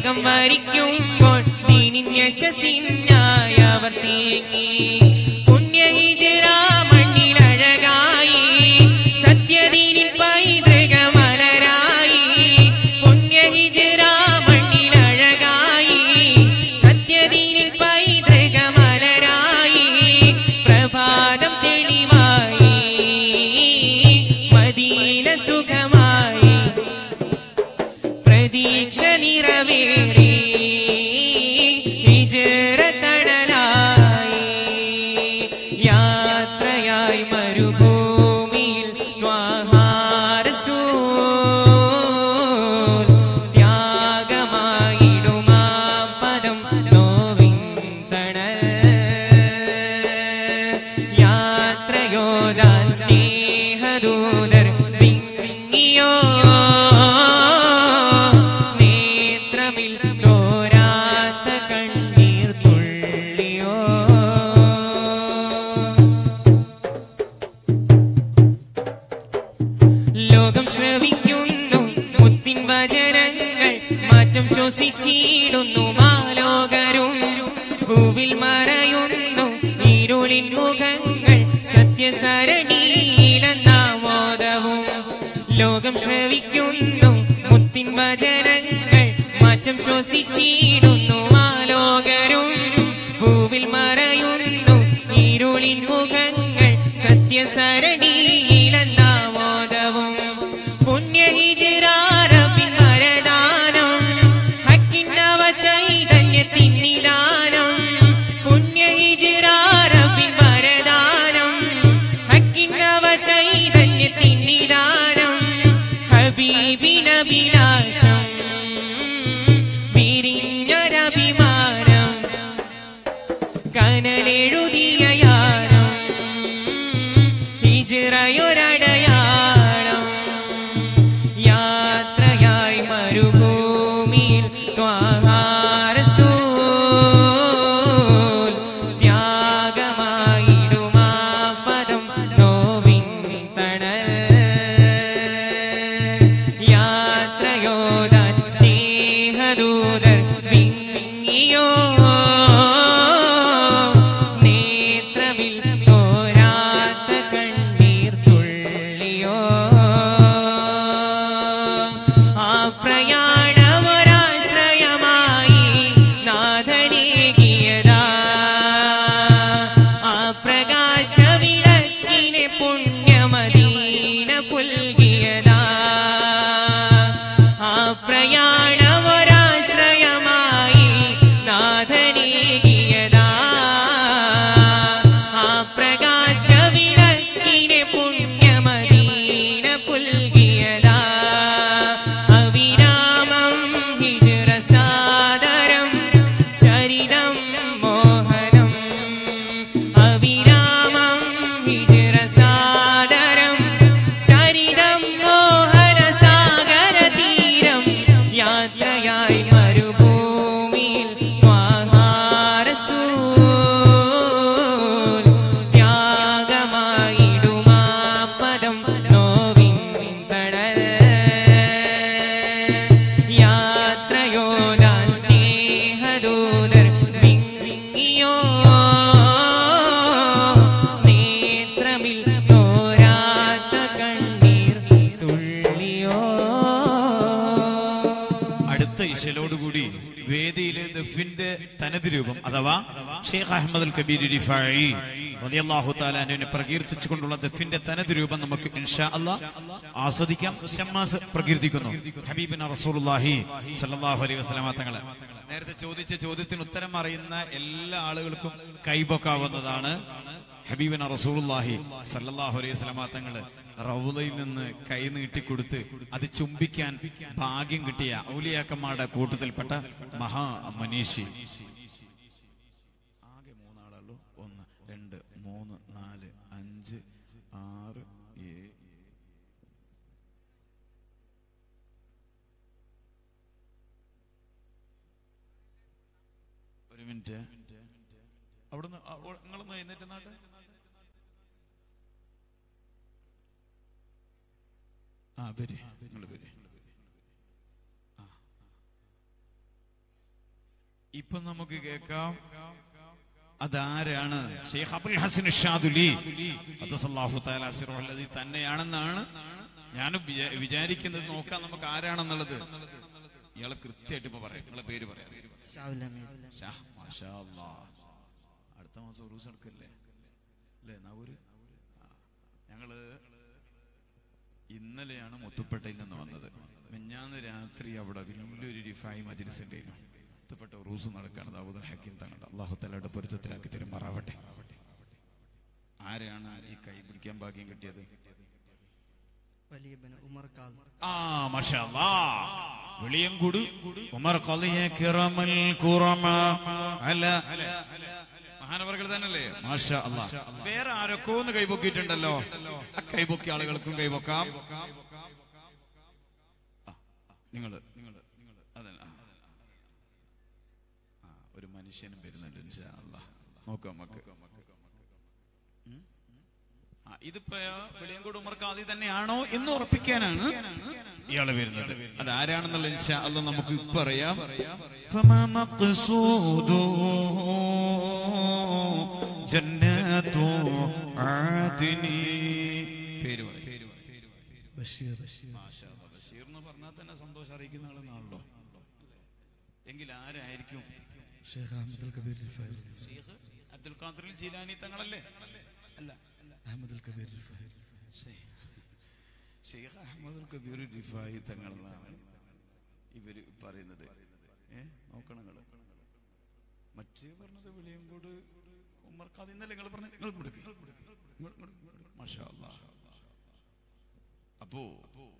ത്യാഗം വരിക്കുമ്പോൾ ദീനിൻ യശസ്സിനായി അവർ തേങ്ങി പുണ്യ ഹിജ്റ മണ്ണിലഴകായി സത്യദീനിൻ പൈതൃക മലരായി പുണ്യ ഹിജ്റ മണ്ണിലഴകായി സത്യദീനിൻ പൈതൃക മലരായി പ്രഭാതം തെളിവായി മദീന സുഖമായി പ്രതീക്ഷ നിറവേറി ഹിജ്റ തണലായി യാത്രയായി മരുഭൂമിയിൽ ത്വാഹാ റസൂൽ ത്യാഗമായിടുമാ പദം നോവിൻ തണൽ യാത്രയോദാൻ സ്നേഹദൂതർ വിങ്ങിയോ നേത്രമിൽ തോരാത്ത കണ്ണീർ തുള്ളിയോ ലോകം ശ്രവിക്കുന്നു മുത്തിൻ വചനങ്ങൾ മാറ്റം ശ്വസിച്ചിടുന്നു മാലോകരും ഭൂവിൽ മറയുന്നു ഇരുളിൻ മുഖങ്ങൾ സത്യസരണിയിലെന്നാമോദവും ലോകം ശ്രവിക്കുന്നു മുത്തിൻ വചനങ്ങൾ മാറ്റം ശ്വസിച്ചിടുന്നു മാലോകരും ഭൂവിൽ മറയുന്നു ഇരുളിൻ മുഖങ്ങൾ സത്യസരണിയിലെന്നാമോദവും പുണ്യ ഹിജിറാരബിൻ വരദാനം ഹക്കിന്നവ ചൈതന്യത്തിൻ നിദാനം പുണ്യ ഹിജിറാരബിൻ വരദാനം ഹക്കിന്നവ ചൈതന്യത്തിൻ നിദാനം ഹബീബിനഭിലാഷം വിരിഞ്ഞൊരഭിമാനം കനലെഴുതിയ യാനം ഹിജ്റയൊരടയാളം യാത്രയായി മരുഭൂമിയിൽ ത്വാഹാ റസൂൽ ത്യാഗമായിടുമാ പദം നോവിൻ തണൽ യാത്രയോദാൻ സ്നേഹദൂതർ വിങ്ങിയോ നേത്രമിൽ തോരാത്ത കണ്ണീർ തുള്ളിയോ ആ പ്രയാണമൊരാശ്രയമായി നാഥനേകിയതാ ആ പ്രകാശവിളക്കിനെ പുണ്യമദീന പുൽകിയതാ ആ പ്രയാണമൊരാശ്രയമായി നാഥനേകിയതാ ആ പ്രകാശവിളക്കിനെ പുണ്യമദീന പുൽകിയതാ അവിരാമം ഹിജ്റ സാദരം ചരിതം മോഹനം അവിരാമം ഹിജ്റ സാദരം ചരിതം മോഹന സാഗര തീരം യാത്രയായി മരുഭൂമിയിൽ ത്വാഹാ റസൂൽ ത്യാഗമായിടുമാ പദം നോവിൻ തണൽ യാത്രയോടാൻ സ്നേഹദൂതർ വിങ്ങിയോ നേത്രമിൽ തോരാത്ത കണ്ണീർ തുള്ളിയോ അടുത്ത ഇശലോടുകൂടി വേദിയിലെ ദഫിന്റെ തനത് രൂപം അഥവാ ഷെയ്ഖ് അഹമ്മദ് അൽ കബീർ റിഫായി റളിയല്ലാഹു തആലാനെ പ്രകീർത്തിച്ചുകൊണ്ടുള്ള ദഫിന്റെ തനത് രൂപം നമുക്ക് ഇൻഷാ അല്ലാ ആസ്വദിക്കാം ഷമ്മാസ് പ്രകീർത്തിക്കുന്നു ഹബീബിന റസൂലുള്ളാഹി സ്വല്ലല്ലാഹു അലൈഹി വസല്ലമ തങ്ങളെ നേരത്തെ ചോദിച്ച ചോദ്യത്തിന് ഉത്തരം അറിയുന്ന എല്ലാ ആളുകൾക്കും കൈപൊക്കാവുന്നതാണ് ഹബീബിന റസൂലുള്ളാഹി സല്ലല്ലാഹു അലൈഹി വസല്ലമ തങ്ങള് റൗലയിൽ നിന്ന് കൈ നീട്ടിക്കൊടുത്ത് അത് ചുംബിക്കാൻ ഭാഗ്യം കിട്ടിയ ഔലിയാക്കന്മാരുടെ കൂട്ടത്തിൽപ്പെട്ട മഹാ മനീഷി ആകെ മൂന്നാളുള്ളൂ ഒന്ന് രണ്ട് മൂന്ന് നാല് അഞ്ച് ആറ് ഏഴ് ഒരു മിനിറ്റ് അവിടുന്ന് അവ- നിങ്ങളൊന്ന് എഴുന്നേറ്റ് നാട്ടെ ആ വരി നിങ്ങൾ വരി ആ. ഇപ്പൊ നമുക്ക് കേൾക്കാം അതാരാണ് ഷെയ്ഖ് അബുൽ ഹസൻ ഷാദുലി ഖദ്ദസല്ലാഹു തആല സിറഹുൽ അസീ തന്നെയാണെന്നാണ് ഞാൻ വിചാരിക്കുന്നത് നോക്കാം നമുക്ക് ആരാണെന്നുള്ളത് ഇയാളെ കൃത്യമായിട്ട് ഇപ്പൊ പറയാം നിങ്ങളെ പേര് പറയാം ഷാ, മാഷാ അല്ലാ. അടുത്ത മാസം ഉറൂസ് നടക്കല്ലേ അല്ലേ നാവൂര് ആ. ഞങ്ങള് ഇന്നലെയാണ് മുത്തുപ്പേട്ടയിൽ നിന്ന് വന്നത് മിഞ്ഞാന്ന് രാത്രി അവിടെ വലിയൊരു റിഫായി മജിലിസ് ഉണ്ടായിരുന്നു മുത്തുപ്പെട്ട ഉറൂസ് നടക്കാണ് ദാവൂദ് ഹക്കീം തങ്ങളുടെ അള്ളാഹു തലയുടെ പൊരുത്തത്തിലാക്കി തെരുമാറാവട്ടെ ആരാണ് ഈ കൈ പിടിക്കാൻ ഭാഗ്യം കിട്ടിയത് വലിയ ബന ഉമർ കാൽ ആ മാഷാ അല്ലാ. വെളിയങ്കുട് ഉമർ ഖളിയ കിറമൽ കുറമ അല മഹാനവർകൾ തന്നെയല്ലേ മാഷാ അല്ലാ വേറെ ആരൊക്കെ ഒന്ന് കൈപൊക്കിയിട്ടുണ്ടല്ലോ ആ കൈപൊക്കിയ ആളുകൾക്കും കൈപൊക്കാം ആ, നിങ്ങള് നിങ്ങള് നിങ്ങള് അതെ ആ. ആ, ഒരു മനുഷ്യനും വരുന്നുണ്ട് ഇൻഷാ അല്ലാ. നോക്കാം നമുക്ക് ഉം? ആ, ഇതിപ്പോ വെളിയങ്കോട് ഉമർക്കാദി തന്നെയാണോ എന്ന് ഉറപ്പിക്കാനാണ് ഇയാള് വരുന്നത് അത് ആരാണെന്നുള്ള ഇൻഷാ അല്ലാ നമുക്ക് ഇപ്പൊ അറിയാം ഫമാ മഖ്സൂദു ജന്നത്തു ആദിനി പേര് പറയും ബഷീർ മാഷാ അല്ലാ. ബഷീർ എന്ന് പറഞ്ഞാൽ തന്നെ സന്തോഷം അറിയിക്കുന്ന ആളെന്നാണല്ലോ എങ്കിൽ ആരായിരിക്കും ഷെയ്ഖ് അഹമ്മദ് കബീർ റിഫായി ഷെയ്ഖ് അബ്ദുൽ ഖാദിർ ജീലാനി തങ്ങളല്ലേ അല്ല അഹമ്മദ് കബീർ റിഫായി ഷെയ്ഖ് അഹമ്മദ് കബീർ റിഫായി തങ്ങളെന്നാണ് ഇവര് പറയുന്നത് ഏ നോക്കണം നിങ്ങള് മറ്റേ പറഞ്ഞത് വെളിയങ്കോട് ഉമ്മർക്കാദ് ഇന്നലെ നിങ്ങൾ പറഞ്ഞു നിങ്ങൾ കൊടുക്ക് മാഷാ അല്ലാ. അപ്പോ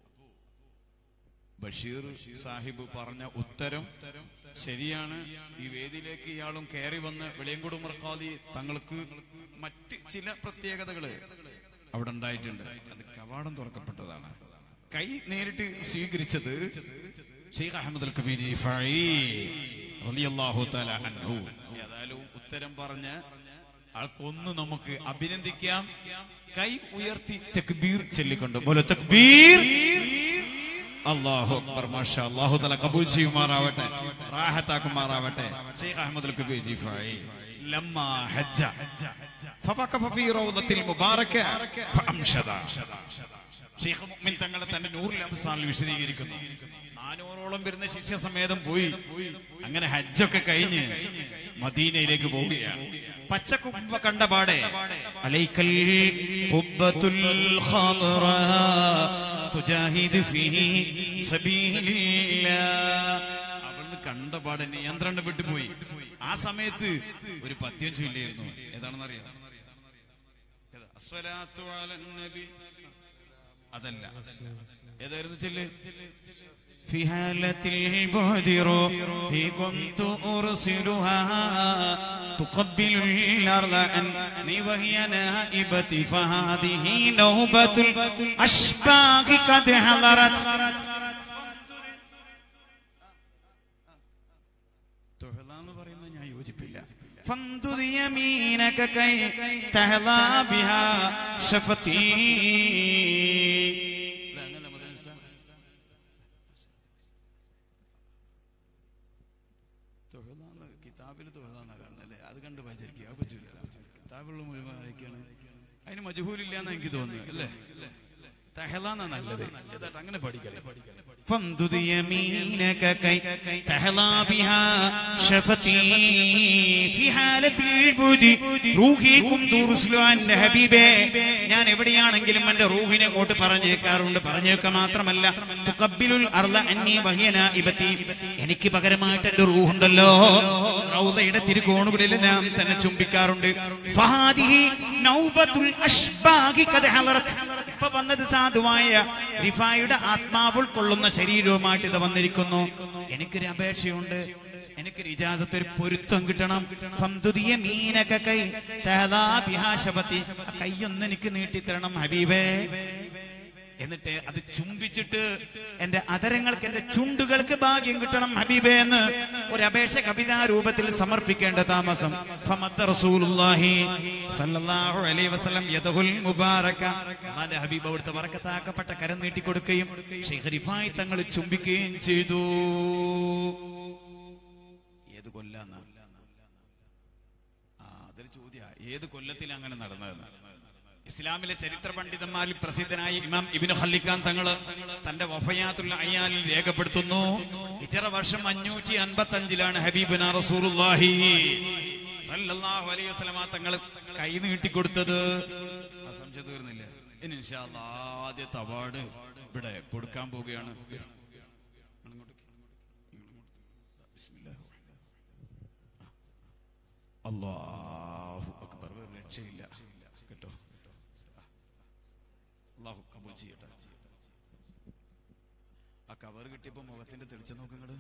ബഷീർ സാഹിബ് പറഞ്ഞ ഉത്തരം ശരിയാണ് ഈ വേദിയിലേക്ക് ഇയാളും കയറി വന്ന് വെളിയങ്കോട് ഉമർഖാദി തങ്ങൾക്ക് മറ്റ് ചില പ്രത്യേകതകള് അവിടെ ഉണ്ടായിട്ടുണ്ട് അത് കവാടം തുറക്കപ്പെട്ടതാണ് കൈ നേരിട്ട് സ്വീകരിച്ചത് ഷെയ്ഖ് അഹമ്മദ് അൽ കബീർ റിഫായി റളിയല്ലാഹു തആല അൻഹു ഏതായാലും ഉത്തരം പറഞ്ഞ് ആൾക്കൊന്ന് നമുക്ക് അഭിനന്ദിക്കാം കൈ ഉയർത്തി തക്ബീർ ചൊല്ലിക്കൊണ്ട് പോലെ തക്ബീർ അള്ളാഹു അക്ബർ മാഷാ അള്ളാഹു തല കബൂൽ ചെയ്യുമാറാവട്ടെ റാഹത്താക്കുമാറാവട്ടെ ഷെയ്ഖ് അഹമ്മദ് അൽ കബീർ റിഫായി لما حج فوقف في روضة المباركة فأمشد ഷെയ്ഖ് മുഅ്മിൻ തങ്ങളെ തന്റെ നൂറിൽ അവസാനിൽ വിശദീകരിക്കുന്നു നാനൂറോളം വരുന്ന ശിഷ്യസമേതം പോയി അങ്ങനെ ഹജ്ജൊക്കെ കഴിഞ്ഞ് മദീനയിലേക്ക് പോവുകയാണ് പച്ചക്കുമ്പ കണ്ട പാടെ അലൈക്കൽ ഖുബ്ബത്തുൽ ഖമറ തുജാഹിദ് ഫീ സബീലില്ലാഹ് അവിടുന്ന് കണ്ട പാടെ നിയന്ത്രണം വിട്ടുപോയി ആ സമയത്ത് ഒരു പദ്യം ചൊല്ലിയിരുന്നു ഏതാണെന്ന് അറിയാം ഏതാ? അസ്സലാത്തു അലൻ നബി അതല്ല ഏതായിരുന്നു ചെല്ല് في حالة البعد روحي كنت أرسلها تقبل الأرض عني وهي نائبتي فهذه نوبة الأشباك قد حضرت തുഹലാന്ന് പറയുന്നത് ഞാൻ യോജിപ്പില്ല فامدد يمينك كي تهضى بها شفتي لا، أنا لما تنسى. തുഹലാന്ന് കിതാബിൽ തുഹലാന്നാ കാണുന്നല്ലേ അത് കണ്ട് വായിച്ചിരിക്കുക അത് പറ്റൂല കിതാബിലുള്ള മുഴുവൻ വായിക്കാണ് അതിന് മജഹൂലില്ല എന്ന് എനിക്ക് തോന്നുന്നു അല്ലേ തഹലാന്നാ നല്ലത് ഏതാണ്ട് അങ്ങനെ പഠിക്കല്ലേ فامدد يمينك كي تحظى بها شفتي في حالة البعد روحي كنت أرسل عن حبيبي ഞാൻ എവിടെയാണെങ്കിലും എന്റെ റൂഹിനെ കൊണ്ട് പറഞ്ഞേക്കാറുണ്ട് പറഞ്ഞേക്ക മാത്രമല്ല തുഖബ്ബിലുൽ അർള അന്നി വഹിയന ഇബത്തി എനിക്ക് പകരമായിട്ട് എന്റെ റൂഹുണ്ടല്ലോ റൗദയുടെ തിരുകോണുകളിലെല്ലാം തന്നെ ചുംബിക്കാറുണ്ട് ഫഹാദിഹി നൗബത്തുൽ അഷ്ബാഹി ഖദ് ഹളറത് ഇപ്പൊ വന്നത് സാധുവായ റിഫായുടെ ആത്മാവ് ഉൾക്കൊള്ളുന്ന ശരീരവുമായിട്ട് ഇത് വന്നിരിക്കുന്നു എനിക്കൊരു അപേക്ഷയുണ്ട് എനിക്കൊരു ഇജാസത്ത് ഒരു പൊരുത്തം കിട്ടണം ഫംദുദിയ മീനക കൈ തഹദാ ബിഹാ ശബത്തി. ആ കൈയൊന്ന് എനിക്ക് നീട്ടിത്തരണം ഹബീബേ എന്നിട്ട് അത് ചുംബിച്ചിട്ട് എന്റെ അതരങ്ങൾക്ക് എന്റെ ചുണ്ടുകൾക്ക് ഭാഗ്യം കിട്ടണം ഹബീബേ എന്ന് ഒരു അപേക്ഷ കവിതാ രൂപത്തിൽ സമർപ്പിക്കേണ്ട താമസം ഫമദ്ദ റസൂലുള്ളാഹി സല്ലല്ലാഹു അലൈഹി വസല്ലം യദഹുൽ മുബാറക അല്ലാഹുവിന്റെ ഹബീബ് അവിടുത്തെ ബറക്കത്താക്കപ്പെട്ട കരം നീട്ടി കൊടുക്കുകയും ഷെയ്ഖ് റിഫായി തങ്ങൾ ചുംബിക്കുകയും ചെയ്തു ഏത് കൊല്ല കൊല്ലാന്ന ആ അതൊരു ചോദ്യ ഏത് കൊല്ലത്തിൽ അങ്ങനെ നടന്നതെന്ന് ഇസ്ലാമിലെ ചരിത്ര പണ്ഡിതന്മാരിൽ പ്രസിദ്ധനായ ഇമാം ഇബിന് ഖല്ലിഖാൻ തങ്ങള് തന്റെ വഫയാത്തുൽ അയ്യാലിൽ രേഖപ്പെടുത്തുന്നു ഇതര വർഷം അഞ്ഞൂറ്റി അൻപത്തി അഞ്ചിലാണ് ഹബീബിന റസൂലുള്ളാഹി സല്ലല്ലാഹു അലൈഹി വസല്ലമ തങ്ങൾ കൈ നീട്ടിക്കൊടുത്തത് ആ സംശയം തീർന്നില്ല ഇനി ഇൻഷാ അല്ലാ ആദ്യത്തെ അവാർഡ് ഇവിടെ കൊടുക്കാൻ പോവുകയാണ് ഇങ്ങോട്ടേക്ക്. ഇങ്ങോട്ട്. ബിസ്മില്ലാഹിർ അല്ലാഹു അക്ബർ ഒരു രക്ഷയില്ല കേട്ടോ അള്ളാഹു കബൂൽ ചെയ്യട്ടെ ആ കവർ കിട്ടിയപ്പോ മുഖത്തിന്റെ തെളിച്ച നോക്കങ്ങള്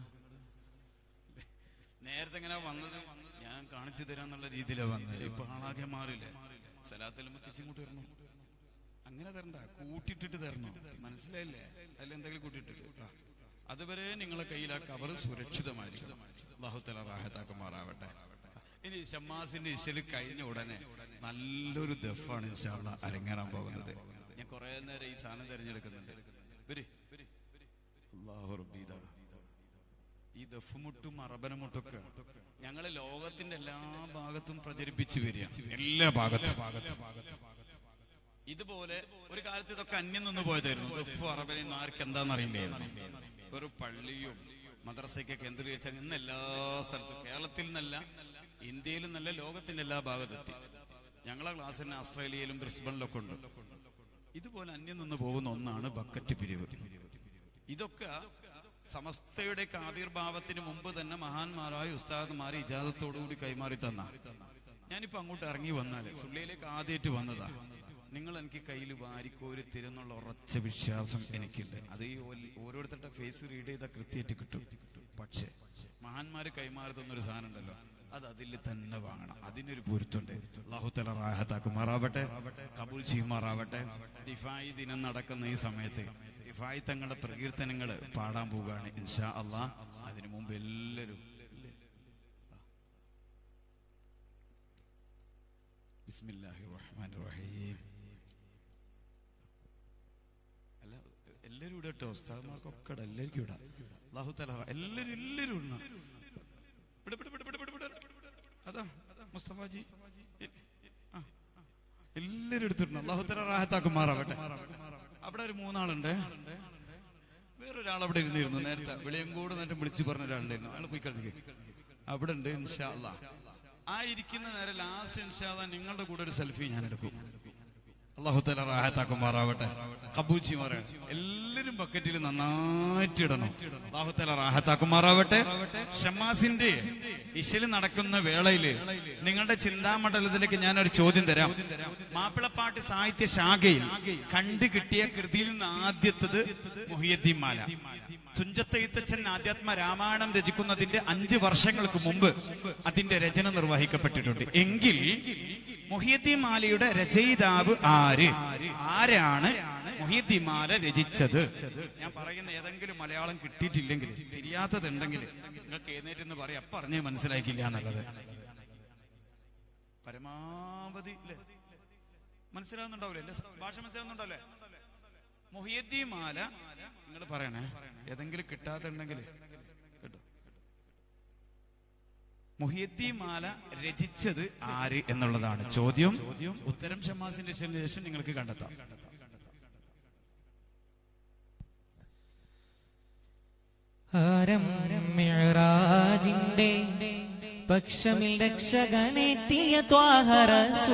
നേരത്തെ എങ്ങനെ വന്നത് ഞാൻ കാണിച്ചു തരാന്നുള്ള രീതിയിലാണ് വന്നത് ഇപ്പൊ ആളാകെ മാറില്ലേ സലാത്തെല്ലാം തിരിച്ചിങ്ങോട്ട് വരണം അങ്ങനെ തരണ്ട കൂട്ടിട്ടിട്ട് തരണം മനസ്സിലായില്ലേ അതിലെന്തെങ്കിലും കൂട്ടിയിട്ടിട്ട് ആ. അതുവരെ നിങ്ങളെ കയ്യിൽ ആ കവർ സുരക്ഷിതമായിരിക്കും അള്ളാഹുത്തല റാഹത്താക്കുമാറാവട്ടെ ഇനി ഷമ്മാസിന്റെ ഇശല് കഴിഞ്ഞ ഉടനെ നല്ലൊരു ദഫാണ് ഇൻഷാള്ള അരങ്ങേറാൻ പോകുന്നത് ഞാൻ കുറെ നേരം ഈ സാധനം തിരഞ്ഞെടുക്കുന്നുണ്ട് വരി അല്ലാഹു റബ്ബീദ. ഈ ദഫുമുട്ടും അറബനമുട്ടൊക്കെ ഞങ്ങള് ലോകത്തിന്റെ എല്ലാ ഭാഗത്തും പ്രചരിപ്പിച്ചു വരിക എല്ലാ ഭാഗത്തും ഇതുപോലെ ഒരു കാലത്ത് ഇതൊക്കെ അന്യം നിന്ന് പോയതായിരുന്നു ദഫ് അറബനെന്ന് ആർക്ക് എന്താണെന്നറിയില്ലായിരുന്നു ഒരു പള്ളിയും മദ്രസയൊക്കെ കേന്ദ്രീകരിച്ച ഇന്ന് എല്ലാ സ്ഥലത്തും കേരളത്തിൽ നിന്നല്ല ഇന്ത്യയിൽ നിന്നല്ല ലോകത്തിന്റെ എല്ലാ ഭാഗത്തെത്തി ഞങ്ങളെ ക്ലാസ്സിന് ഓസ്ട്രേലിയയിലും ബ്രിസ്ബണിലൊക്കെ ഉണ്ട് ഇതുപോലെ അന്യം നിന്ന് പോകുന്ന ഒന്നാണ് ബക്കറ്റ് പിരിവ് ഇതൊക്കെ സമസ്തയുടെ ആവിർഭാവത്തിന് മുമ്പ് തന്നെ മഹാന്മാരായ ഉസ്താദന്മാരെ ഇജാദത്തോടുകൂടി കൈമാറി തന്ന ഞാനിപ്പോ അങ്ങോട്ട് ഇറങ്ങി വന്നാല് സുള്ളിയിലേക്ക് ആദ്യമായിട്ട് വന്നതാ നിങ്ങൾ എനിക്ക് കയ്യിൽ വാരിക്കോരി തരുന്നുള്ള ഉറച്ച വിശ്വാസം എനിക്കുണ്ട് അത് ഈ ഓൽ- ഓരോരുത്തരുടെ ഫേസ് റീഡ് ചെയ്താൽ കൃത്യമായിട്ട് കിട്ടും പക്ഷേ മഹാന്മാര് കൈമാറി തന്നൊരു സാധനം ഉണ്ടല്ലോ അത് അതിൽ തന്നെ വാങ്ങണം അതിനൊരു പൊരുത്തുണ്ട് അള്ളാഹുത്തല റാഹത്താക്കുമാറാവട്ടെ കബൂൽ ചെയ്യുമാറാവട്ടെ ഡിഫായി ദിനം നടക്കുന്ന ഈ സമയത്ത് ഡിഫായി തങ്ങളുടെ പ്രകീർത്തനങ്ങൾ പാടാൻ പോവുകയാണ് ഇൻഷാ അള്ളാ അതിനു മുമ്പ് എല്ലാവരും ബിസ്മില്ലാഹിർ റഹ്മാനിർ റഹീം അല്ല എല്ലാവരും ഇവിടെ കേട്ടോ ഉസ്താദ്മാർക്കൊക്കെ ഇടാം എല്ലാവർക്കും ഇടാം അള്ളാഹു തല എല്ലാവരും എല്ലാവരും ഇടണം ഇവിടെ ഇവിടെ ഇവിടെ ഇവിടെ ഇവിടെ ഇവിടെ. അതാ മുസ്തഫാജി ആ എല്ലാവരും എടുത്തിട്ടുണ്ട് അള്ളാഹു തല റാഹത്താക്കുമാറാവട്ടെ അവിടെ ഒരു മൂന്നാളുണ്ട് വേറൊരാൾ അവിടെ ഇരുന്നിരുന്നു നേരത്തെ വെളിയങ്കോട് നേരം വിളിച്ചു പറഞ്ഞ ഒരാളുണ്ടായിരുന്നു അയാൾ പോയി കളിക്ക് അവിടെ ഉണ്ട് ഇൻഷാ അല്ലാ. ആ ഇരിക്കുന്ന നേരം ലാസ്റ്റ് ഇൻഷാ അല്ലാ നിങ്ങളുടെ കൂടെ ഒരു സെൽഫി ഞാൻ എടുക്കും അള്ളാഹുത്തല റാഹത്താക്കുമാറാവട്ടെ കബൂച്ചി മാറാൻ എല്ലാരും ബക്കറ്റിൽ നന്നായിട്ട് ഇടണം അള്ളാഹുത്തല റാഹത്താക്കുമാറാവട്ടെ ഷമ്മാസിന്റെ ഇശല് നടക്കുന്ന വേളയില് നിങ്ങളുടെ ചിന്താമണ്ഡലത്തിലേക്ക് ഞാൻ ഒരു ചോദ്യം തരാം മാപ്പിളപ്പാട്ട് സാഹിത്യ ശാഖയിൽ കണ്ടു കിട്ടിയ കൃതിയിൽ നിന്ന് ആദ്യത്തത് മുഹിയദ്ദീൻ മാല തുഞ്ചത്തെഴുത്തച്ഛൻ ആധ്യാത്മ രാമായണം രചിക്കുന്നതിന്റെ അഞ്ച് വർഷങ്ങൾക്ക് മുമ്പ് അതിന്റെ രചന നിർവഹിക്കപ്പെട്ടിട്ടുണ്ട് എങ്കിൽ മുഹിയദ്ദീൻ മാലയുടെ രചയിതാവ് ആര് ആരാണ് മുഹിയദ്ദീൻ മാല രചിച്ചത് ഞാൻ പറയുന്ന ഏതെങ്കിലും മലയാളം കിട്ടിയിട്ടില്ലെങ്കിൽ തിരിയാത്തതുണ്ടെങ്കിൽ നിങ്ങൾക്ക് എഴുന്നേറ്റ് പറയാം പറഞ്ഞേ മനസ്സിലാക്കില്ല എന്നുള്ളത് പരമാവധി ഇല്ലേ മനസ്സിലാവുന്നുണ്ടാവില്ലേ എന്റെ ഭാഷ മനസ്സിലാവുന്നുണ്ടല്ലേ മൊഹിയദ്ദീൻ മാല നിങ്ങൾ പറയണേ ഏതെങ്കിലും കിട്ടാത്തുണ്ടെങ്കിൽ കേട്ടോ മൊഹിയദ്ദീൻ മാല രചിച്ചത് ആര് എന്നുള്ളതാണ് ചോദ്യം ഉത്തരം ഷമാസിന്റെ ശേഷം നിങ്ങൾക്ക് കണ്ടെത്താം ആരം മിഅ്റാജിന്റെ പക്ഷമിൽ രക്ഷകനെത്തിയ ത്വാഹറസൂ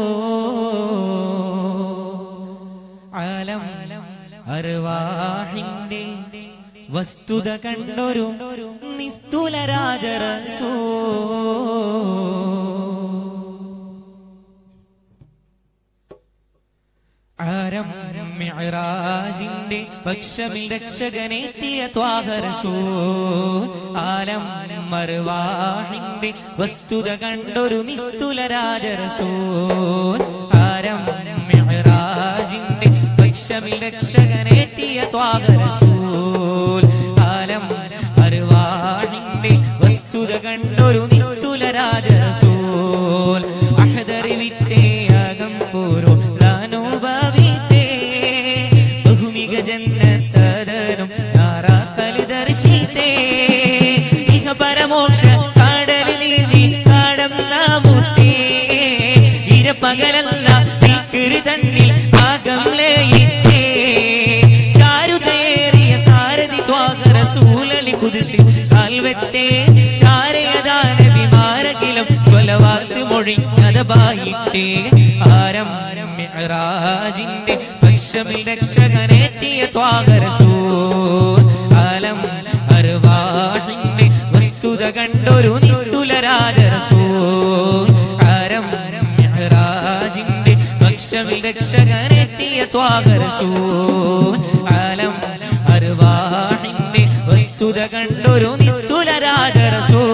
ആലം അർവാഹിന്റെ വസ്തുത കണ്ടൊരു നിസ്തുല രാജറസൂ ആരം മിഅ്റാജിന്റെ പക്ഷമിൽ രക്ഷകനെത്തിയ ത്വാഹറസൂൽ ആലം മർവാഹിന്റെ വസ്തുത കണ്ടൊരു നിസ്തുല രാജറസൂൽ ആരം മിഅ്റാജിന്റെ പക്ഷമിൽ രക്ഷകനെത്തിയ ത്വാഹറസൂൽ ആലം അർവാഹിന്റെ വസ്തുത കണ്ടൊരു നിസ്തുല രാജറസൂൽ അഹദറി വിട്ടേ അകം പോരോ ലാനുഭവിത്തേ ബഹുമിക ജന്നത്തരനും നാറാക്കലി ദർശിത്തേ ഇഹ പരമോക്ഷ കടലിൽ കാൽവത്തെ ചാരയദാന വിമാരകിലും സ്വലവാത്ത് മൊഴിഞ്ഞതപായിട്ടേ ആരം മിഅ്റാജിന്റെ പക്ഷമിൽ രക്ഷകനേറ്റിയ ത്വാഗരസൂ ആലം അർവാഹിന്റെ വസ്തുത കണ്ടൊരു നിസ്തുല രാജരസൂ ആരം മിഅ്റാജിന്റെ പക്ഷമിൽ രക്ഷകനേറ്റിയ ത്വാഗരസൂ ആലം അർവാഹിന്റെ വസ്തുത കണ്ടൊരു നിസ്തുല രാജരസൂ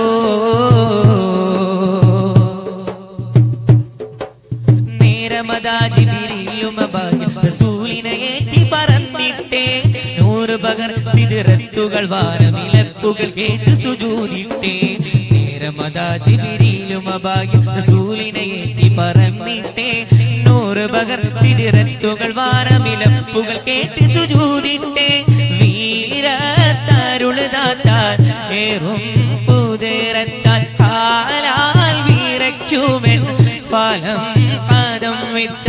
റസൂലിനെ ഏറ്റി പറന്നിട്ടേ നൂറ് പകർ സിദിറത്തുകൾ വാനമിലപ്പുകൾ കേട്ട് സുജൂതിട്ടേ നേരമതാ ജിബിരിയിലും അഭാഗ്യം റസൂലിനെ ഏറ്റി പറന്നിട്ടേ നൂറ് പകർ സിദിറത്തുകൾ വാനമിലപ്പുകൾ കേട്ട് സുജൂതിട്ടേ വീരത്തരുളുതാത്താൽ ഏറും പുതിരത്താൽ ഹാലാൽ വീരയ്ക്കുമെൻ ഫലം പദം വിത്ത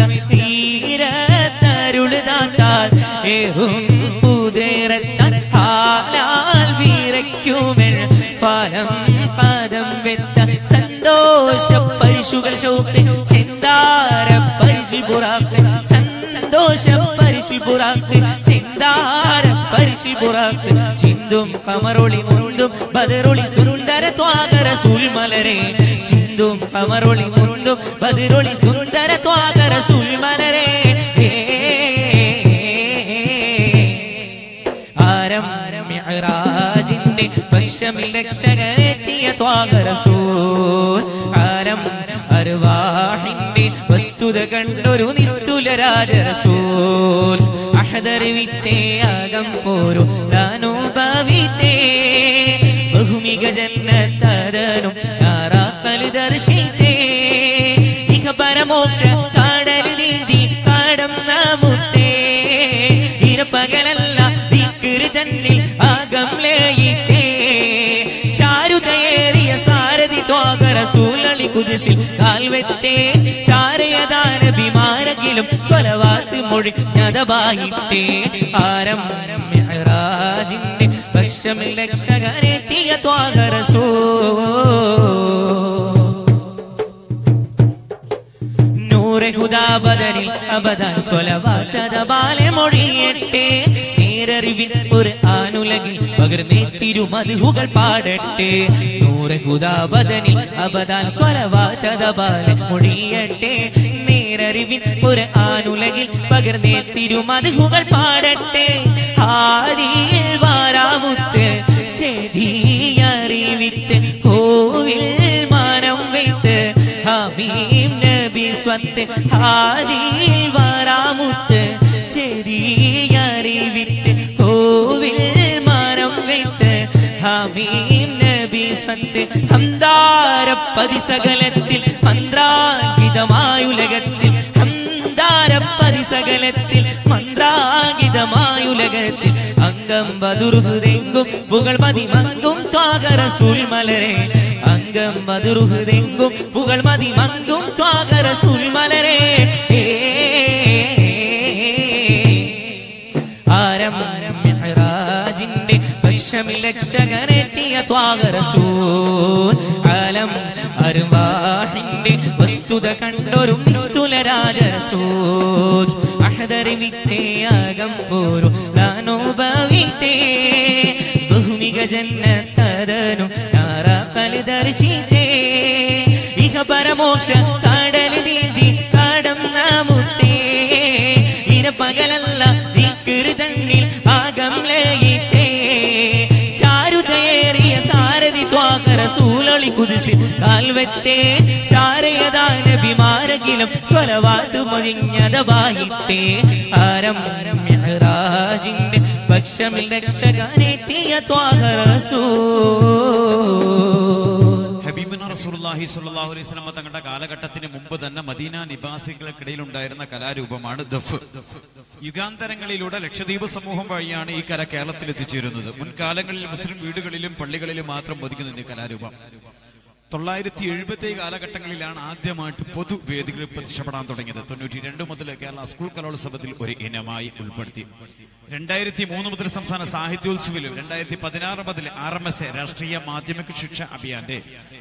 വീരത്തരുളുതാത്താൽ ഏറും പുതിരത്താൽ ഹാലാൽ വീരയ്ക്കുമെൻ ഫലം പദം വിത്ത സന്തോഷ പരിശുകൾ ശോക്തി ചിന്താര പരിശുപുറാക്ക് സന്തോഷ പരിശുപുറാക്ക് ചിന്താര പരിശുപുറാക്ക് ചിന്തും കമറൊളി മുന്തും ബദറൊളി സുന്ദര ത്വാകര സുൽമലരെ ചിന്തും കമറൊളി മുന്തും ബദറൊളി സുന്ദര ത്വാകര സുൽമലരെ ആരം മിഅ്റാജിന്റെ പക്ഷമിൽ രക്ഷകനെത്തിയ ത്വാഗരസൂൽ ആരം അർവാഹിന്റെ വസ്തുത കണ്ടൊരു നിസ്തുല രാജരസൂൽ അഹദറിവിത്തേ അകം പോരു ദാനുഭവിത്തേ ബഹുമിക ജന്നത്തരനും നാറാക്കൽ ദർശിത്തേ ഇഹ പരമോക്ഷ കാടൽ നീന്തി കടന്ന മുത്തേ ഇരപ്പകലല്ല ദിക്റ് തന്നിൽ ആകം ലയിത്തേ ചാരുതയേറിയ സാരഥി ത്വാകര സൂലളി കുതിസിൽ കാൽവെത്തേ ചാരയദാന ബിമാരകിലും സ്വലവാത്ത് മൊഴി ഞതവായിട്ടേ ആരം മിഅ്റാജിന്റെ പക്ഷമിൽ രക്ഷകനെത്തിയ ത്വാകര സൂ നൂറെ ഹുദാബദനിൽ അബദാൻ സ്വലവാത്തത ബാലെ മൊഴിയട്ടെ നേരറിവിൻ ഒരു ആനുലകിൽ പകർന്നേ തിരുമതിഹുകൾ പാടട്ടെ നൂറെ ഹുദാബദനിൽ അബദാൻ സ്വലവാത്തത ബാലെ മൊഴിയട്ടെ നേരറിവിൻ ഒരു ആനുലകിൽ പകർന്നേ തിരുമതിഹുകൾ പാടട്ടെ ആദിയിൽ വാരാമുത്ത് ചെതിയറിവിത്ത് കോവിൽ മാനം வைத்து ഹമീം നബി സ്വത്ത് ഹാദിയിൽ വാരാമുത്ത് ചെറിയറിവിത്ത് കോവിൽ മരം வைத்து ഹമീം നബി സ്വത്ത് ഹംദാര പരിസകലത്തിൽ മന്ത്രാങ്കിതമായുലകത്തിൽ ഹംദാര പരിസകലത്തിൽ മന്ത്രാങ്കിതമായുലകത്തിൽ അംഗം ബദുർഹുതെങ്കും പുകൾ മതിമങ്കും ത്വാകര സുൽമലരെ അംഗം ബദുർഹുതെങ്കും പുകൾ മതിമങ്കും ത്വാകര സുൽമലരെ ആരം മിഅ്റാജിന്റെ പക്ഷമിൽ രക്ഷകനെത്തിയ ത്വാഗരസൂൽ ആലം അർവാഹിന്റെ വസ്തുത കണ്ടൊരു നിസ്തുല രാജരസൂൽ അഹദറിവിത്തേ ആകം പോരും ദാനോപവിത്തേ ബഹുമിക ജന്നത്തരനും നാറാക്കൽ ദർശിത്തേ ഇഹ പരമോക്ഷ കടൽ നീന്തി കടന്ന മുത്തേ ഇര പകലല്ല ദിക്റ് തന്നിൽ ആകം ലയിത്തേ ചാരുതയേറിയ സാരഥി ത്വാകര സൂലളി കുതിസി കാൽവെത്തേ ചാരയദാന വിമാരകിലും സ്വലവാത്ത് മൊഴിഞ്ഞതവായിത്തേ ആരം മിഅ്റാജിന്റെ പക്ഷമിൽ രക്ഷകനെത്തിയ ത്വാകര സൂ ഹബീബിന റസൂലുള്ളാഹി സ്വല്ലല്ലാഹു അലൈഹി വസല്ലം തങ്ങളുടെ കാലഘട്ടത്തിന് മുമ്പ് തന്നെ മദീന നിവാസികൾക്കിടയിൽ ഉണ്ടായിരുന്ന കലാരൂപമാണ് ദഫ് യുഗാന്തരങ്ങളിലൂടെ ലക്ഷദ്വീപ് സമൂഹം വഴിയാണ് ഈ കല കേരളത്തിൽ എത്തിച്ചേരുന്നത് മുൻകാലങ്ങളിൽ മുസ്ലിം വീടുകളിലും പള്ളികളിലും മാത്രം ഒതുങ്ങുന്ന ഈ കലാരൂപം തൊള്ളായിരത്തി എഴുപത്തി കാലഘട്ടങ്ങളിലാണ് ആദ്യമായിട്ട് പൊതുവേദികളിൽ പ്രത്യക്ഷപ്പെടാൻ തുടങ്ങിയത് തൊണ്ണൂറ്റി രണ്ട് മുതൽ കേരള സ്കൂൾ കലോത്സവത്തിൽ ഒരു ഇനമായി ഉൾപ്പെടുത്തി രണ്ടായിരത്തി മൂന്ന് മുതൽ സംസ്ഥാന സാഹിത്യോത്സവിലും രണ്ടായിരത്തി പതിനാറ് മുതൽ ആർ എം എസ് രാഷ്ട്രീയ മാധ്യമ ശിക്ഷ അഭിയാന്റെ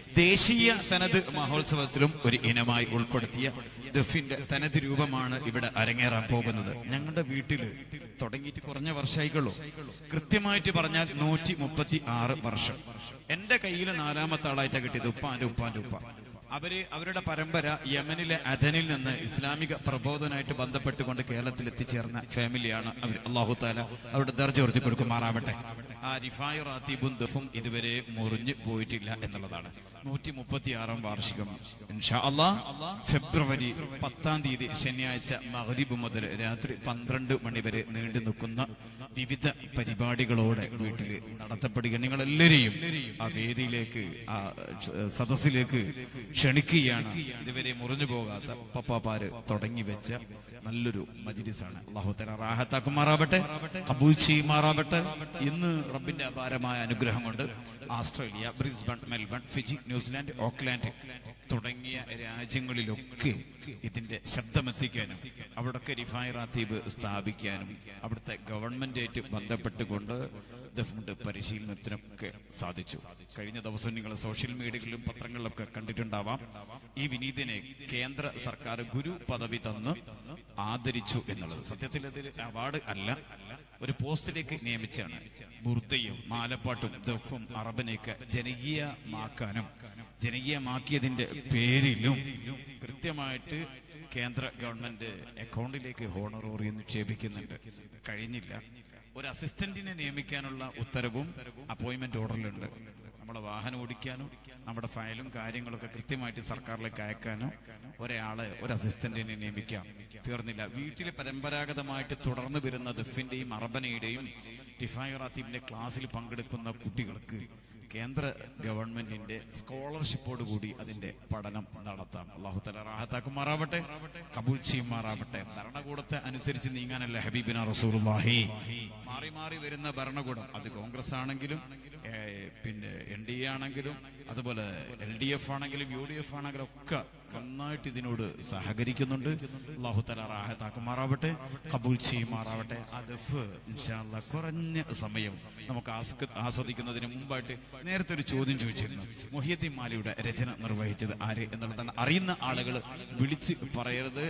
ദേശീയ തനത് മഹോത്സവത്തിലും ഒരു ഇനമായി ഉൾപ്പെടുത്തിയ ദഫിന്റെ തനത് രൂപമാണ് ഇവിടെ അരങ്ങേറാൻ പോകുന്നത് ഞങ്ങളുടെ വീട്ടില് തുടങ്ങിയിട്ട് കുറഞ്ഞ വർഷമായിക്കുള്ളൂ കൃത്യമായിട്ട് പറഞ്ഞാൽ നൂറ്റി മുപ്പത്തി ആറ് വർഷം എന്റെ കയ്യിൽ നാലാമത്തെ ആളായിട്ടാണ് കിട്ടിയത് ഉപ്പാന്റെ ഉപ്പാന്റെ ഉപ്പ അവര് അവരുടെ പരമ്പര യമനിലെ അധനിൽ നിന്ന് ഇസ്ലാമിക പ്രബോധനമായിട്ട് ബന്ധപ്പെട്ടുകൊണ്ട് കേരളത്തിൽ എത്തിച്ചേർന്ന ഫാമിലിയാണ് അവർ അള്ളാഹു താല അവരുടെ ദർജ ഉറച്ചു കൊടുക്കുമാറാവട്ടെ ആ റിഫായു റാത്തീബും ദഫും ഇതുവരെ മുറിഞ്ഞു പോയിട്ടില്ല എന്നുള്ളതാണ് നൂറ്റി മുപ്പത്തി ആറാം വാർഷികം ഇൻഷാ അള്ളാ ഫെബ്രുവരി പത്താം തീയതി ശനിയാഴ്ച മഹരിബ് മുതൽ രാത്രി പന്ത്രണ്ട് മണി വരെ നീണ്ടു നിൽക്കുന്ന വിവിധ പരിപാടികളോടെ വീട്ടിൽ നടത്തപ്പെടുക നിങ്ങൾ എല്ലാവരെയും ആ വേദിയിലേക്ക് ആ സദസ്സിലേക്ക് ക്ഷണിക്കുകയാണ് ഇതുവരെ മുറിഞ്ഞു പോകാത്ത പപ്പാപ്പാര് തുടങ്ങി വെച്ച നല്ലൊരു മജിലിസാണ് അള്ളാഹുത്തല റാഹത്താക്കുമാറാവട്ടെ കബൂൽ ചെയ്യുമാറാവട്ടെ ഇന്ന് റബ്ബിന്റെ അപാരമായ അനുഗ്രഹം കൊണ്ട് Australia Brisbane Melbourne Fiji New Zealand Auckland തുടങ്ങിയ രാജ്യങ്ങളിലൊക്കെ ഇതിന്റെ ശബ്ദമെത്തിക്കാനും അവിടൊക്കെ റിഫായ് റാത്തീബ് സ്ഥാപിക്കാനും അവിടുത്തെ ഗവൺമെന്റായിട്ട് ബന്ധപ്പെട്ടുകൊണ്ട് ദഫ്മുണ്ട് പരിശീലനത്തിനൊക്കെ സാധിച്ചു കഴിഞ്ഞ ദിവസം നിങ്ങൾ സോഷ്യൽ മീഡിയകളിലും പത്രങ്ങളിലൊക്കെ കണ്ടിട്ടുണ്ടാവാം ഈ വിനീതിനെ കേന്ദ്ര സർക്കാർ ഗുരു പദവി തന്ന് ആദരിച്ചു എന്നുള്ളത് സത്യത്തിൽ അതിൽ അവാർഡ് അല്ല ഒരു പോസ്റ്റിലേക്ക് നിയമിച്ചാണ് ബുർദയും മാലപ്പാട്ടും ദഫും അറബനെയൊക്കെ ജനകീയമാക്കാനും ജനകീയമാക്കിയതിന്റെ പേരിലും കൃത്യമായിട്ട് കേന്ദ്ര ഗവൺമെന്റ് അക്കൗണ്ടിലേക്ക് ഹോണറോറിയം നിക്ഷേപിക്കുന്നുണ്ട് കഴിഞ്ഞില്ല ഒരു അസിസ്റ്റന്റിനെ നിയമിക്കാനുള്ള ഉത്തരവും അപ്പോയിന്റ്മെന്റ് ഓർഡറിലുണ്ട് നമ്മുടെ വാഹനം ഓടിക്കാനും നമ്മുടെ ഫയലും കാര്യങ്ങളൊക്കെ കൃത്യമായിട്ട് സർക്കാരിലേക്ക് അയക്കാനും ഒരാളെ ഒരു അസിസ്റ്റന്റിനെ നിയമിക്കാം തീർന്നില്ല വീട്ടിൽ പരമ്പരാഗതമായിട്ട് തുടർന്നു വരുന്ന ദഫിന്റെയും അറബനയുടെയും ഡിഫായറാത്തീബിന്റെ ക്ലാസ്സിൽ പങ്കെടുക്കുന്ന കുട്ടികൾക്ക് കേന്ദ്ര ഗവൺമെന്റിന്റെ സ്കോളർഷിപ്പോട് കൂടി അതിന്റെ പഠനം നടത്താം അള്ളാഹു തല റാഹത്താക്കുമാറാവട്ടെ കബൂൽ ചെയ്യുമാറാവട്ടെ ഭരണകൂടത്തെ അനുസരിച്ച് നീങ്ങാനല്ല ഹബീബിന റസൂലുള്ളാഹി മാറി മാറി വരുന്ന ഭരണകൂടം അത് കോൺഗ്രസ് ആണെങ്കിലും ഏ, പിന്നെ എൻ ഡി എ ആണെങ്കിലും അതുപോലെ എൽ ഡി എഫ് ആണെങ്കിലും യു ഡി എഫ് ആണെങ്കിലും ഒക്കെ നന്നായിട്ട് ഇതിനോട് സഹകരിക്കുന്നുണ്ട് അള്ളാഹു തല റാഹത്താക്കുമാറാവട്ടെ കബൂൽ ചെയ്യുമാറാവട്ടെ അദഫ് ഇൻഷാല്ല കുറഞ്ഞ സമയം നമുക്ക് ആസ്ക- ആസ്വദിക്കുന്നതിന് മുമ്പായിട്ട് നേരത്തെ ഒരു ചോദ്യം ചോദിച്ചിരുന്നു മൊഹിയദ്ദീൻ മാലിയുടെ രചന നിർവഹിച്ചത് ആര് എന്നുള്ളതാണ് അറിയുന്ന ആളുകൾ വിളിച്ച് പറയരുത്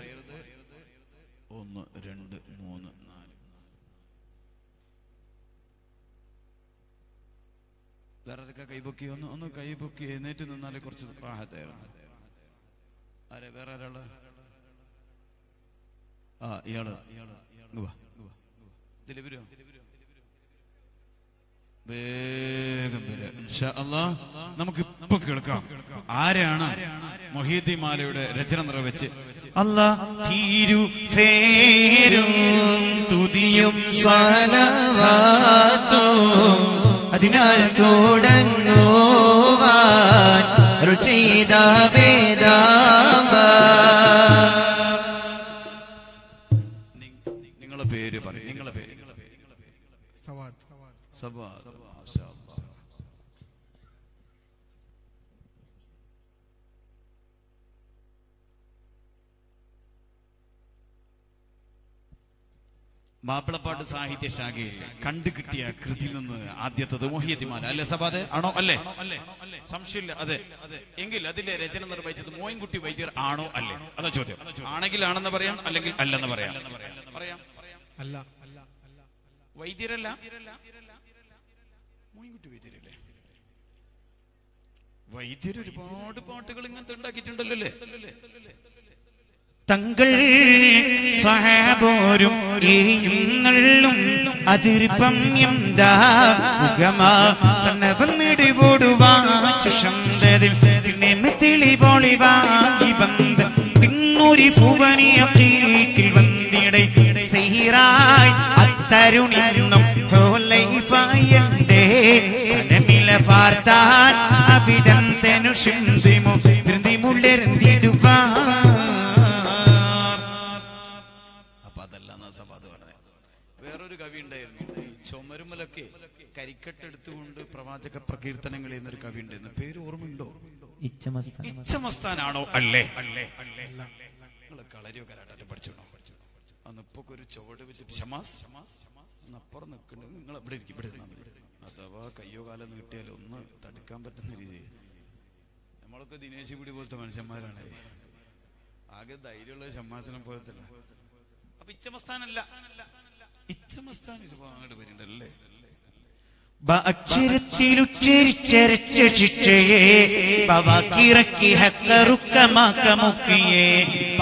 ഒന്ന് രണ്ട് മൂന്ന് നാല് വേറെ ആരൊക്കെ കൈപൊക്കി ഒന്ന് ഒന്ന് കൈപൊക്കി എഴുന്നേറ്റ് നിന്നാലേ കുറച്ച് റാഹത്തായിരുന്നു ആരെ വേറെ ആരാള് ആ ഇയാള് ഇങ്ങ് വാ, ഇങ്ങ് വാ. ഇതില് വരുവോ? വേഗം വരാം. ഇൻഷാ അല്ലാ. നമുക്ക് ഇപ്പൊ കേൾക്കാം ആരാണ് മൊഹീദ്ദീ മാലയുടെ രചന നിർവഹിച്ച് അല്ല തീരു പേരും തുതിയും സ്വലവാത്തും അതിനാൽ തുടങ്ങുവാൻ അരുൾ ചെയ്ത വേദാമ്പ നിങ്ങളെ പേര് പറയും നിങ്ങളെ പേര് സവാദ് സവാദ്. മാഷാ അല്ലാ. മാപ്പിളപ്പാട്ട് സാഹിത്യ ശാഖയിൽ കണ്ടു കിട്ടിയ കൃതിയിൽ നിന്ന് ആദ്യത്തത് മൊഹിയത്തിമാല അല്ലേ സബാദ് ആണോ അല്ലേ സംശയമില്ല അതെ എങ്കിൽ അതിന്റെ രചന നിർവഹിച്ചത് മോയിൻകുട്ടി വൈദ്യർ ആണോ അല്ലേ അതാ ചോദ്യം ആണെങ്കിൽ ആണെന്ന് പറയാം അല്ലെങ്കിൽ അല്ലെന്ന് പറയാം പറയാം അല്ല വൈദ്യരല്ല മോയിൻകുട്ടി വൈദ്യരല്ലേ വൈദ്യർ ഒരുപാട് പാട്ടുകൾ ഇങ്ങനത്തെ ഉണ്ടാക്കിയിട്ടുണ്ടല്ലോ അല്ലേ തങ്ങൾ സഹാബോരും ഏഴുന്നള്ളും അതിർപ്പം എന്താ മുഖമാടിപോടുവാശന്തതിൽ തെളിപൊളിവായി ബന്ധ പിന്നൊരു ഭുവനിയിൽ വന്നിടെ സീറായി അത്തരുണിന്നും ഹോലൈഫായണ്ടേ കനമില പാർത്താൻ അവിടം തെനു ചിന്തിമു ധൃതിമുള്ളെരുന്നിടുവാൻ അപ്പൊ അതല്ല എന്നാ സബാദ് പറഞ്ഞത് വേറൊരു കവി ഉണ്ടായിരുന്നു ഈ ചുമരുമലൊക്കെ കരിക്കട്ട് എടുത്തുകൊണ്ട് പ്രവാചക പ്രകീർത്തനങ്ങൾ എന്നൊരു കവി ഉണ്ടായിരുന്നു പേര് ഓർമ്മയുണ്ടോ ഇച്ചമസ്ഥാനാണോ അല്ലേ അല്ലേ നിങ്ങൾ കളരിയോ കരാട്ടോ പഠിച്ചോണോ അന്ന് ഇപ്പൊ ഒരു ചുവട് വെച്ചിട്ട് ഷമാസ് അപ്പുറം നിൽക്കണ്ട നിങ്ങൾ ഇവിടെ ഇരിക്കും ഇവിടെ ഇരുന്നാ മതി. അഥവാ കയ്യോ കാലോ നീട്ടിയാലോ ഒന്ന് തടുക്കാൻ പറ്റുന്ന രീതി നമ്മളൊക്കെ ദിനേശ് പിടി പോലത്തെ മനുഷ്യന്മാരാണ് ആകെ ധൈര്യമുള്ള ഷമ്മാസനം പോലത്തെ അപ്പൊ ഇച്ചമസ്ഥാനല്ല ഇച്ചമസ്ഥാൻ ഒരുപാട് പേരുണ്ടല്ലേ അക്ഷരത്തിലുച്ചരിച്ചരച്ച ശിക്ഷയെ പവാക്കിറക്കി ഹക്കറുക്കമാക്കമുക്കിയെ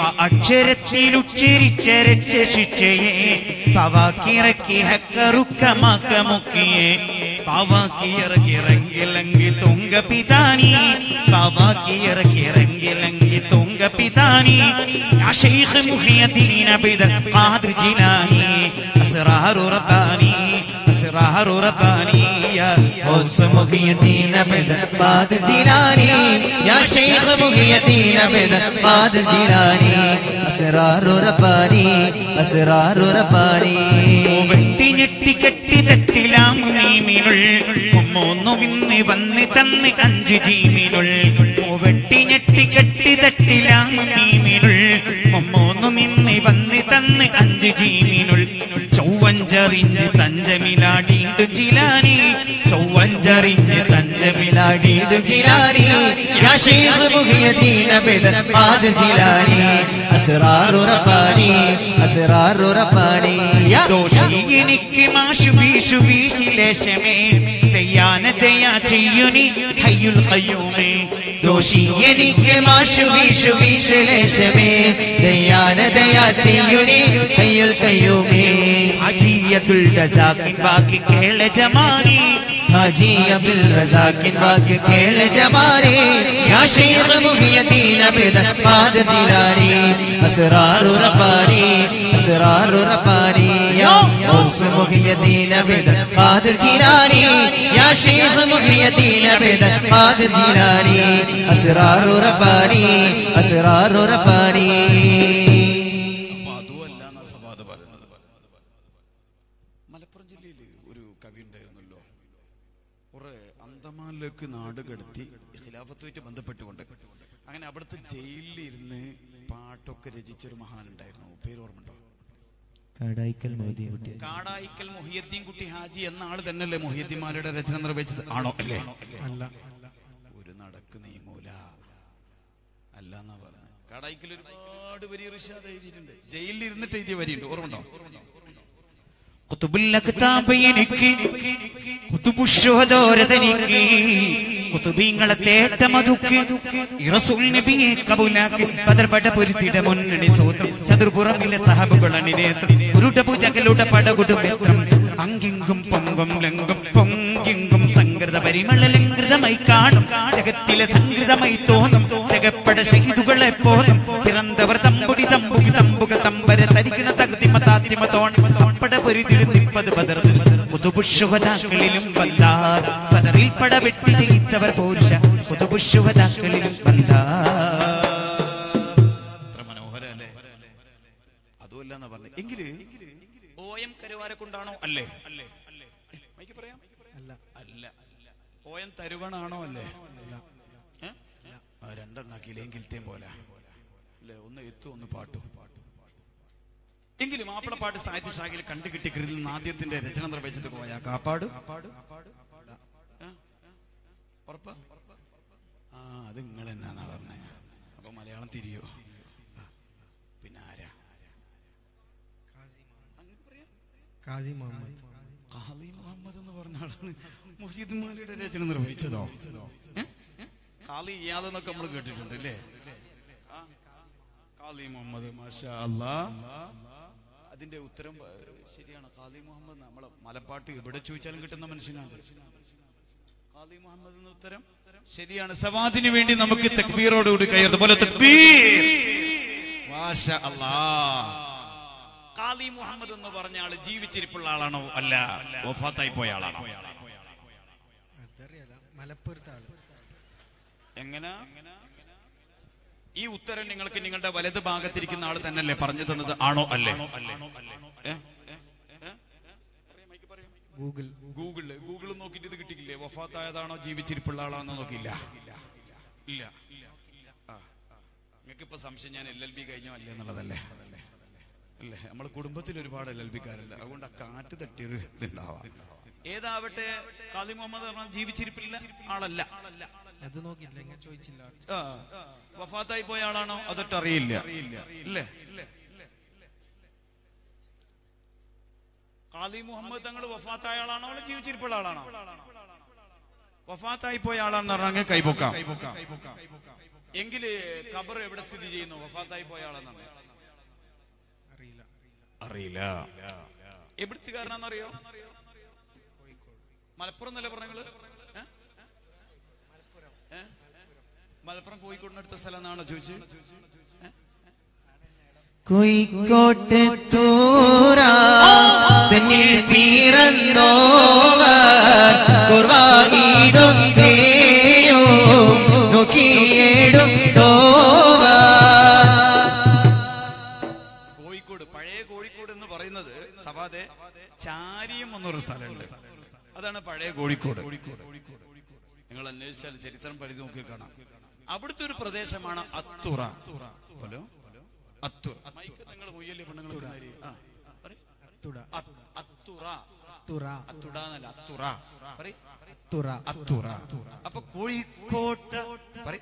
അക്ഷരത്തിലുച്ചരിച്ചരച്ച ശിക്ഷയെ പവാക്കിറക്കി ഹക്കറുക്കമാക്കമുക്കിയെ പാവാക്കിയിറങ്ങിറങ്ങിലങ്കി തുങ്ക പിതാനി പാവാക്കിയിറങ്ങിറങ്ങിലങ്കി തുങ്ക പിതാനി يا شيخ محي الدين عبد القادر جيلاني أسرار رباني أسرار رباني يا غوث محي الدين عبد القادر جيلاني يا شيخ محي الدين عبد القادر جيلاني أسرار رباني أسرار رباني വെട്ടി ഞെട്ടി കെട്ടി തട്ടിലാം മീമിനുൾ മൂന്നു വിന്ന് വന്ന് തന്ന് അഞ്ച് ജീമിനുൾ വെട്ടി ഞെട്ടി കെട്ടി തട്ടിലാം മീമിനുൾ മൂന്നു നിന്ന് വന്ന് തന്ന് അഞ്ച് ജീമിനുൾ ചൊവ്വഞ്ചറിഞ്ഞ് തഞ്ചമിലാടിയിടും ജിലാനി ചൊവ്വഞ്ചറിഞ്ഞ് തഞ്ചമിലാടിയിടും ജിലാനി يا شيخ محي الدين عبد القادر جيلاني أسرار رباني أسرار رباني يا ദോഷി എനിക്ക് മാഷു വീഷു വീശിലേശമേ ദയ്യാന ദയാ ചെയ്യുനി ഹയ്യുൽ ഖയ്യൂമേ ദോഷി എനിക്ക് മാഷു വീഷു വീശലേശമേ ദയാന ദയാ ചെയ്യുനി കയ്യുൽ കയ്യൂമേ അജിയത്തുൽ റസാഖിൻ ബാക്കി കേള ജമാനി ഹാജി അബ്ദുൽ റസാഖിൻ വാക്ക് കേള ജമാനെ യാ Shaikh Muhiyuddin Abdul Qadir Jilani അസ്റാറു റബ്ബാനി അസ്റാറു റബ്ബാനി യാ ഔസ് മുഹിയദ്ദീൻ അബ്ദുൽ ഖാദിർ ജിലാനി യാ Shaikh Muhiyuddin Abdul Qadir Jilani അസ്റാറു റബ്ബാനി അസ്റാറു റബ്ബാനി അപ്പൊ അതുമല്ല എന്നാ സവാദ് പറയുന്നത് മലപ്പുറം ജില്ലയിൽ ഒരു കവി ഉണ്ടായിരുന്നല്ലോ കുറെ അന്തമാനിലേക്ക് നാട് കടത്തി ഖിലാഫത്തുമായിട്ട് ബന്ധപ്പെട്ടുകൊണ്ട് അങ്ങനെ അവിടുത്തെ ജയിലിൽ ഇരുന്ന് പാട്ടൊക്കെ രചിച്ചൊരു മഹാൻ ഉണ്ടായിരുന്നു പേര് ഓർമ്മയുണ്ടോ കടായിക്കൽ മോദി കുട്ടി കാടായിക്കൽ മുഹിയദ്ദീൻ കുട്ടി ഹാജി എന്ന ആള് തന്നെയല്ലേ മുഹിയദ്ദീന്മാരുടെ രചന നിർവഹിച്ചത് ആണോ അല്ലേ അല്ല ഒരു നടക്ക് നീങ്ങൂല അല്ല എന്നാ പറഞ്ഞത് കാടായിക്കൽ ഒരുപാട് വലിയ ഋഷാദ് എഴുതിയിട്ടുണ്ട് ജയിലിൽ ഇരുന്നിട്ട് എഴുതിയ വരിയുണ്ട് ഓർമ്മയുണ്ടോ കുത്തുബുൽ അക്താബ് എനിക്ക് കുത്തുബുഷോദോരതനിക്ക് കുത്തുബീങ്ങളെ തേട്ടമതുക്ക് ഇറസുൽ നബിയെ കബുലാക്ക് പതർപട പൊരുത്തിട മുന്നണി സൂത്രം ചതുർപുറമിലെ സഹബുകളണിനേത്രം ഉരുട്ട പൂജകലുട പടകുടുംബം അങ്കിങ്കും പൊങ്കും ലങ്കും പൊങ്കിങ്കും സംകൃത പരിമള ലങ്കൃതമായി കാണും ജഗത്തിലെ സംകൃതമായി തോന്നും ജഗപ്പട ഷഹീദുകളെ പോലും പിറന്തവർ തമ്പുടി തമ്പുകി തമ്പുക തമ്പര തരികിണ തകൃതിമ താത്തിമ തോണം അപ്പട പൊരുതിലും നിപ്പത് പതർന്ന് പുതുപുഷുഹതാക്കളിലും വന്താർ പതറിൽ പട വെട്ടി ജയിത്തവർ പോരുഷ പുതുപുഷുഹതാക്കളിലും വന്താർ എത്ര മനോഹരല്ലേ അതുമല്ല എന്നാ പറഞ്ഞത് എങ്കില് ഓ എം കരുവാരെ കൊണ്ടാണോ അല്ലേ ഏ, മൈക്ക് പറയാം അല്ല അല്ല ഓ എം തരുവണാണോ അല്ലേ ഏ? ആ രണ്ടെണ്ണാക്കിയില്ലെങ്കിലത്തെയും പോലെ അല്ലേ ഒന്ന് എത്തും ഒന്ന് പാട്ടും എങ്കിലും മാപ്പിളപ്പാട്ട് സാഹിത്യ ശാഖയിൽ കണ്ടുകിട്ടിയ കൃതിയിൽ നിന്ന് ആദ്യത്തിന്റെ രചന നിർവഹിച്ചത് പോയ കാപ്പാട് ഏ? ഉറപ്പാ ആ അത് നിങ്ങൾ എന്നാന്നാ പറഞ്ഞേ അപ്പൊ മലയാളം തിരിയോ പിന്നെ ആരാ കാസി മുഹമ്മദ് ഖാലി മുഹമ്മദ് എന്ന് പറഞ്ഞ ആളാണ് മുഹീദ്മാരുടെ രചന നിർവഹിച്ചതോ ഏ? ഖാലി ഇയാദ് എന്നൊക്കെ നമ്മൾ കേട്ടിട്ടുണ്ട് അല്ലേ ആ, ഖാലി മുഹമ്മദ് മാഷാ അല്ലാ അതിന്റെ ഉത്തരം ഏ, ശരിയാണ് ഖാലി മുഹമ്മദ് നമ്മളെ മലപ്പാട്ട് എവിടെ ചോദിച്ചാലും കിട്ടുന്ന മനുഷ്യനാണ് ഖാലി മുഹമ്മദ് എന്ന ഉത്തരം ശരിയാണ് സവാദിന് വേണ്ടി നമുക്ക് തക്ബീറോടുകൂടി കയറുന്നത് പോലെ തക്ബീർ മാഷാ അല്ലാ ഖാലി മുഹമ്മദ് എന്ന് പറഞ്ഞ ആള് ജീവിച്ചിരിപ്പുള്ള ആളാണോ അല്ല വഫാത്തായി പോയ ആളാണോ അതറിയാല മലപ്പുറത്തെ ആള് എങ്ങനെ ഈ ഉത്തരം നിങ്ങൾക്ക് നിങ്ങളുടെ വലത് ഭാഗത്തിരിക്കുന്ന ആൾ തന്നെയല്ലേ പറഞ്ഞു തന്നത് ആണോ അല്ലേ ഏ? ഏ? ഏ? ഗൂഗിൾ ഗൂഗിളില് ഗൂഗിൾ നോക്കിയിട്ട് ഇത് കിട്ടിയില്ലേ വഫാത്തായതാണോ ജീവിച്ചിരിപ്പുള്ള ആളാണോ നോക്കിയില്ല ഇല്ല ആ നിങ്ങൾക്ക് ഇപ്പൊ സംശയം ഞാൻ എൽ എൽ ബി കഴിഞ്ഞോ അല്ലേ എന്നുള്ളതല്ലേ അല്ലേ നമ്മളെ കുടുംബത്തിൽ ഒരുപാട് ലൽബിക്കാറില്ല അതുകൊണ്ട് ആ കാറ്റ് തട്ടിയൊരു ഇതുണ്ടാവാം ഏതാവട്ടെ കാദി മുഹമ്മദ് പറഞ്ഞാൽ ജീവിച്ചിരിപ്പില്ല ആളല്ല അത് നോക്കിയില്ല ഇങ്ങനെ ചോദിച്ചില്ല ആ, വഫാത്തായി പോയ ആളാണോ അതൊട്ട് അറിയില്ല ഇല്ലേ കാദി മുഹമ്മദ് തങ്ങൾ വഫാത്തായ ആളാണോ അല്ല ജീവിച്ചിരിപ്പുള്ള ആളാണോ വഫാത്തായി പോയ ആളാണെന്ന് പറഞ്ഞാൽ കൈപൊക്കാം എങ്കില് ഖബർ എവിടെ സ്ഥിതി ചെയ്യുന്നു വഫാത്തായി പോയ ആളെന്നാണ് അറിയില്ല അറിയില്ല എവിടുത്തുകാരനാണെന്നറിയോ മലപ്പുറം എന്നല്ലേ പറഞ്ഞങ്ങള് ഏ? ഏ? മലപ്പുറം കോഴിക്കോടിനടുത്ത സ്ഥലം എന്നാണോ ചോദിച്ചത് കോഴിക്കോട്ട് തൂറ തന്നിൽ പിറന്നോവർ കുർവായിടും തേയോ നോക്കിയിടും കോഴിക്കോട് പഴയ കോഴിക്കോട് എന്ന് പറയുന്നത് സവാതെ ചാരിയം എന്നൊരു സ്ഥലമുണ്ട് അതാണ് പഴയ കോഴിക്കോട് നിങ്ങൾ അന്വേഷിച്ചാൽ ചരിത്രം പരിധി നോക്കി കാണാം അവിടുത്തെ ഒരു പ്രദേശമാണ് അത്തുറ ഹലോ അത്തുറ മൈക്ക് നിങ്ങൾ മുയ്യല്ലേ പെണ്ണുങ്ങൾക്ക് നേരെ. ആ, പറയ്. തുട അത്- അത്തുറ തുറ അത്തുട എന്നല്ല അത്തുറ പറയ്. തുറ അത്തുറ അപ്പൊ കോഴിക്കോട്ട് പറയ്.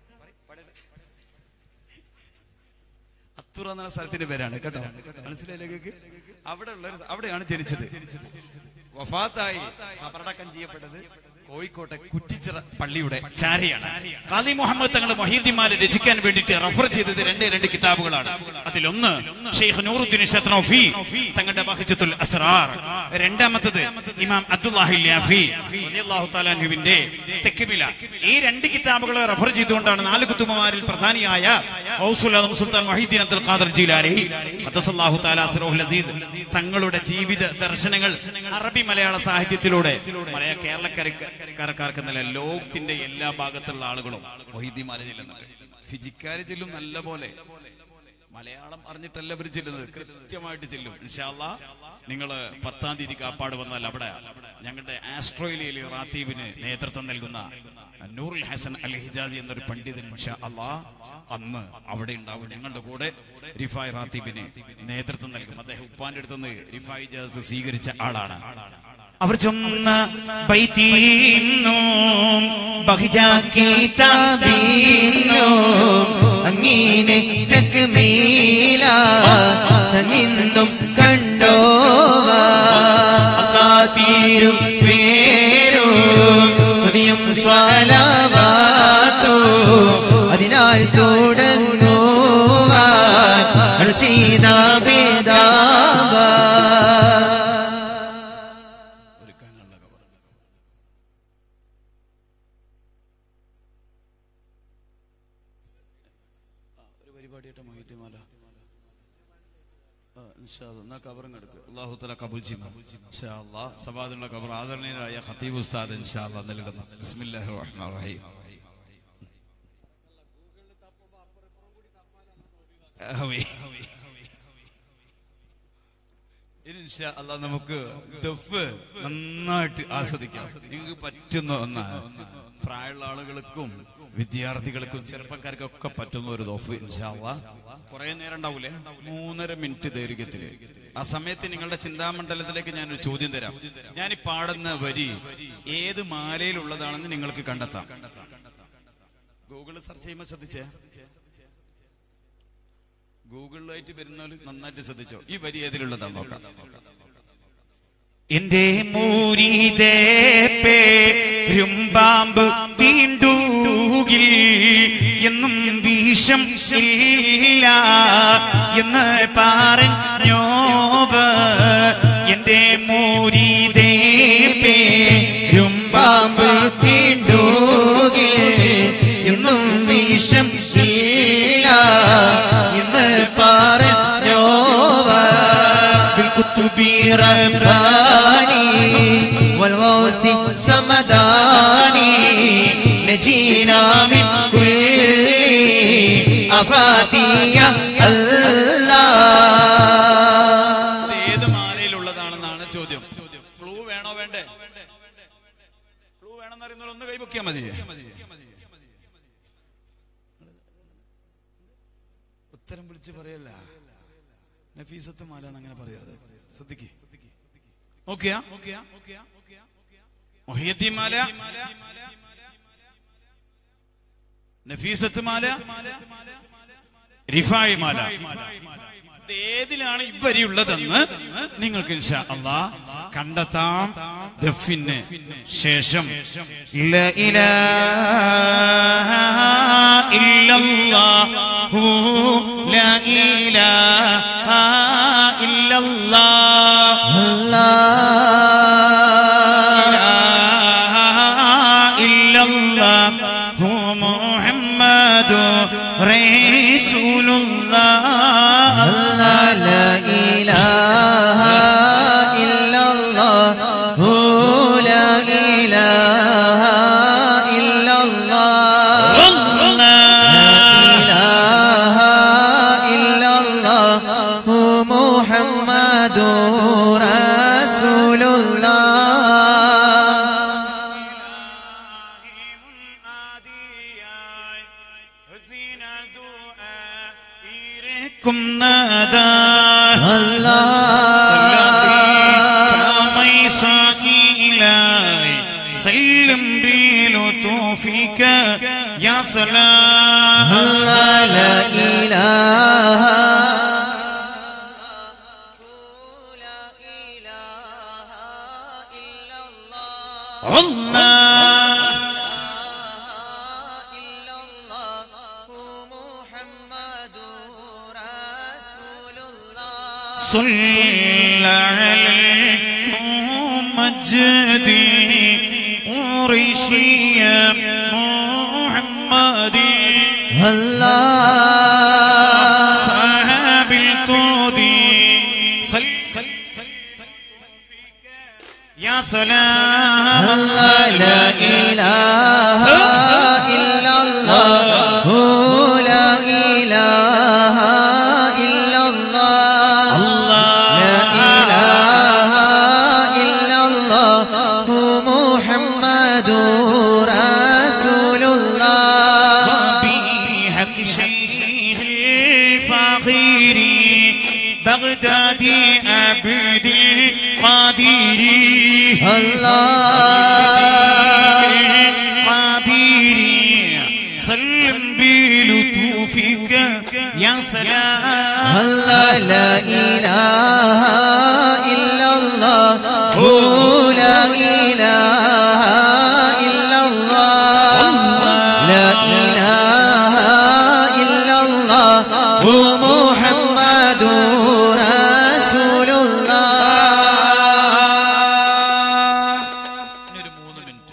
അത്തുറ എന്ന സ്ഥലത്തിന്റെ പേരാണ് കേട്ടോ മനസ്സിലായില്ലേ നിങ്ങൾക്ക് അവിടെ ഉള്ള അവിടെയാണ് ജനിച്ചത് വഫാത്തായി ഖബറടക്കം ചെയ്യപ്പെട്ടത് കോഴിക്കോട്ടെ കുറ്റിച്ചിറ പള്ളിയുടെ ചാരയാണ് ഖാദി മുഹമ്മദ് തങ്ങൾ മൊഹീദ്ദിമാരെ രചിക്കാൻ വേണ്ടിയിട്ട് റഫർ ചെയ്തത് രണ്ട് രണ്ട് കിതാബുകളാണ് അതിലൊന്ന് ഷെയ്ഖ് നൂറുദ്ദീൻ ഷത്നോഫി തങ്ങളുടെ ബഹജത്തുൽ അസ്റാർ രണ്ടാമത്തത് ഇമാം അബ്ദുല്ലാഹി ലാഫി റളിയല്ലാഹു തആല അൻഹുവിന്റെ തെക്കുമില ഈ രണ്ട് കിതാബുകളെ റഫർ ചെയ്തുകൊണ്ടാണ് നാല് കുത്തുബമാരിൽ പ്രധാനിയായ ഔസുൽ അദം സുൽത്താൻ മൊഹീദ്ദീൻ അബ്ദുൽ ഖാദർ ജീലാനി ഖദ്ദസല്ലാഹു തആല അസ്റഹുൽ അസീസ് തങ്ങളുടെ ജീവിത ദർശനങ്ങൾ അറബി മലയാള സാഹിത്യത്തിലൂടെ മലയാള കേരളക്കാർക്ക് എന്നല്ല ലോകത്തിന്റെ എല്ലാ ഭാഗത്തുള്ള ആളുകളും മൊഹീദ്ദിമാരെ ചെല്ലുന്നുണ്ട് ഫിജിക്കാര് ചെല്ലും നല്ല പോലെ മലയാളം അറിഞ്ഞിട്ടല്ല ഇവർ ചെല്ലുന്നത് കൃത്യമായിട്ട് ചെല്ലും ഇൻഷാല്ലാ നിങ്ങൾ പത്താം തീയതി കാപ്പാട് വന്നാൽ അവിടെ ഞങ്ങളുടെ ആസ്ട്രേലിയയിലെ റാത്തീബിന് നേതൃത്വം നൽകുന്ന നൂറുൽ ഹസൻ അൽ ഹിജാദി എന്നൊരു പണ്ഡിതൻ ഇൻഷാ അള്ളാ അന്ന് അവിടെ ഉണ്ടാവും ഞങ്ങളുടെ കൂടെ റിഫായ് റാത്തീബിന് നേതൃത്വം നൽകും അദ്ദേഹം ഉപ്പാന്റെ അടുത്തുനിന്ന് റിഫായ് ഇജാസ് സ്വീകരിച്ച ആളാണ് അവർ ചൊന്ന ബൈത്തീന്നും കിതാബീന്നോ അങ്ങീനെ തക്മീല നിന്നും കണ്ടോവാ തീരും പേരോ ഹൃദയം സ്വലവാത്തോ അതിനാൽ തുടങ്ങുവാൻ ചെയ്ത ഭേദാവാ ഒരു പരിപാടിയായിട്ട് മൊഹിദ്ദിമാല എന്നാ കബറും കിടക്ക് അള്ളാഹു തല കബൂൽ ചെയ്യും സവാദുള്ള കബർ ആദരണീയനായ ഖത്തീബ് ഉസ്താദ് ഇൻഷാ അല്ലാ നൽകുന്നു ബിസ്മില്ലാഹിർ റഹ്മാനിർ റഹീം ആമീൻ. ഇനി ഇൻഷാ അല്ലാ നമുക്ക് ദഫ് നന്നായിട്ട് ആസ്വദിക്കാം നിങ്ങൾക്ക് പറ്റുന്ന ഒന്നാണ് പ്രായമുള്ള ആളുകൾക്കും വിദ്യാർത്ഥികൾക്കും ചെറുപ്പക്കാർക്കും ഒക്കെ പറ്റുന്ന ഒരു ദഫ് ഇൻഷാല്ല കുറെ നേരം ഉണ്ടാവൂലേ മൂന്നര മിനിറ്റ് ദൈർഘ്യത്തില് ആ സമയത്ത് നിങ്ങളുടെ ചിന്താമണ്ഡലത്തിലേക്ക് ഞാനൊരു ചോദ്യം തരാം ഞാൻ ഈ പാടുന്ന വരി ഏത് മാലയിലുള്ളതാണെന്ന് നിങ്ങൾക്ക് കണ്ടെത്താം ഗൂഗിളിൽ സെർച്ച് ചെയ്യുമ്പോൾ ശ്രദ്ധിച്ചേ ഗൂഗിളിലായിട്ട് വരുന്നവർ നന്നായിട്ട് ശ്രദ്ധിച്ചോ ഈ വരി ഏതിലുള്ളതാണ് നോക്കാം എന്റെ മൂരീതേ പേരുംപാമ്പ് തീണ്ടൂകിൽ എന്നും വിഷം ഇല്ല എന്ന് പറഞ്ഞോവ് എന്റെ മൂരീതേ പാമ്പ് തീണ്ടൂകിൽ എന്നും വിഷം ഇല്ല എന്ന് പറഞ്ഞോവ بالكتب رباني والغوث سمداني نجينا من كل آفات يا الله ഇത് ഏത് മാലയിലുള്ളതാണെന്നാണ് ചോദ്യം ക്ലൂ വേണോ വേണ്ടേ ക്ലൂ വേണമെന്ന് അറിയുന്നവർ ഒന്ന് കൈപൊക്കിയാൽ മതി ഉത്തരം വിളിച്ച് പറയല്ല നഫീസത്ത് മാല എന്നങ്ങനെ പറയരുത് ശ്രദ്ധിക്ക് ഓക്കെയാ മൊഹിയത്തി മാല നഫീസത്ത് മാല റിഫായി മാല ഇത് ഏതിലാണ് ഇവരിയുള്ളതെന്ന് നിങ്ങൾക്ക് ഇൻഷാ അള്ളാ കണ്ടെത്താം ദഫിന് ശേഷം لا إله إلا الله لا إله إلا الله إله إلا الله هو محمد رسول الله لا لا إله إلا الله هو لا إله إلا الله لا إله إلا الله هو محمد رسول الله سلم بلطوفك يا سلام لا لا إله الله صل على المجد قريشي محمد صاحب الطودي صل صل صل صل فيك يا سلام لا لا إله إلا الله هو لا إله إلا الله لا إله إلا الله هو محمد رسول الله بحق شيخ الفقير بغدادي عبد القادر القادر سلم بلطوفك يا سلام لا لا إله إلا الله هو لا إله إلا الله لا إله إلا الله هو محمد رسول الله ഒരു മൂന്ന് മിനിറ്റ്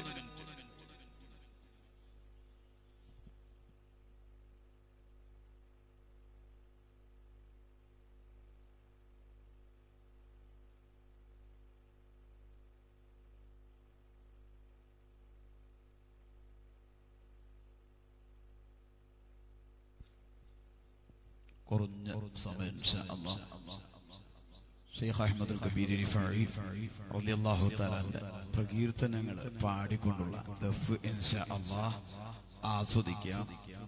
കുറഞ്ഞ സമയം ഇൻഷാ അല്ലാഹ്. ഷെയ്ഖ് അഹമ്മദ് കബീർ റിഫായി റളിയല്ലാഹു തആലാന്റെ പ്രകീർത്തനങ്ങൾ പാടിക്കൊണ്ടുള്ള ദഫ് ഇൻഷാ അല്ലാഹ് ആസ്വദിക്കാം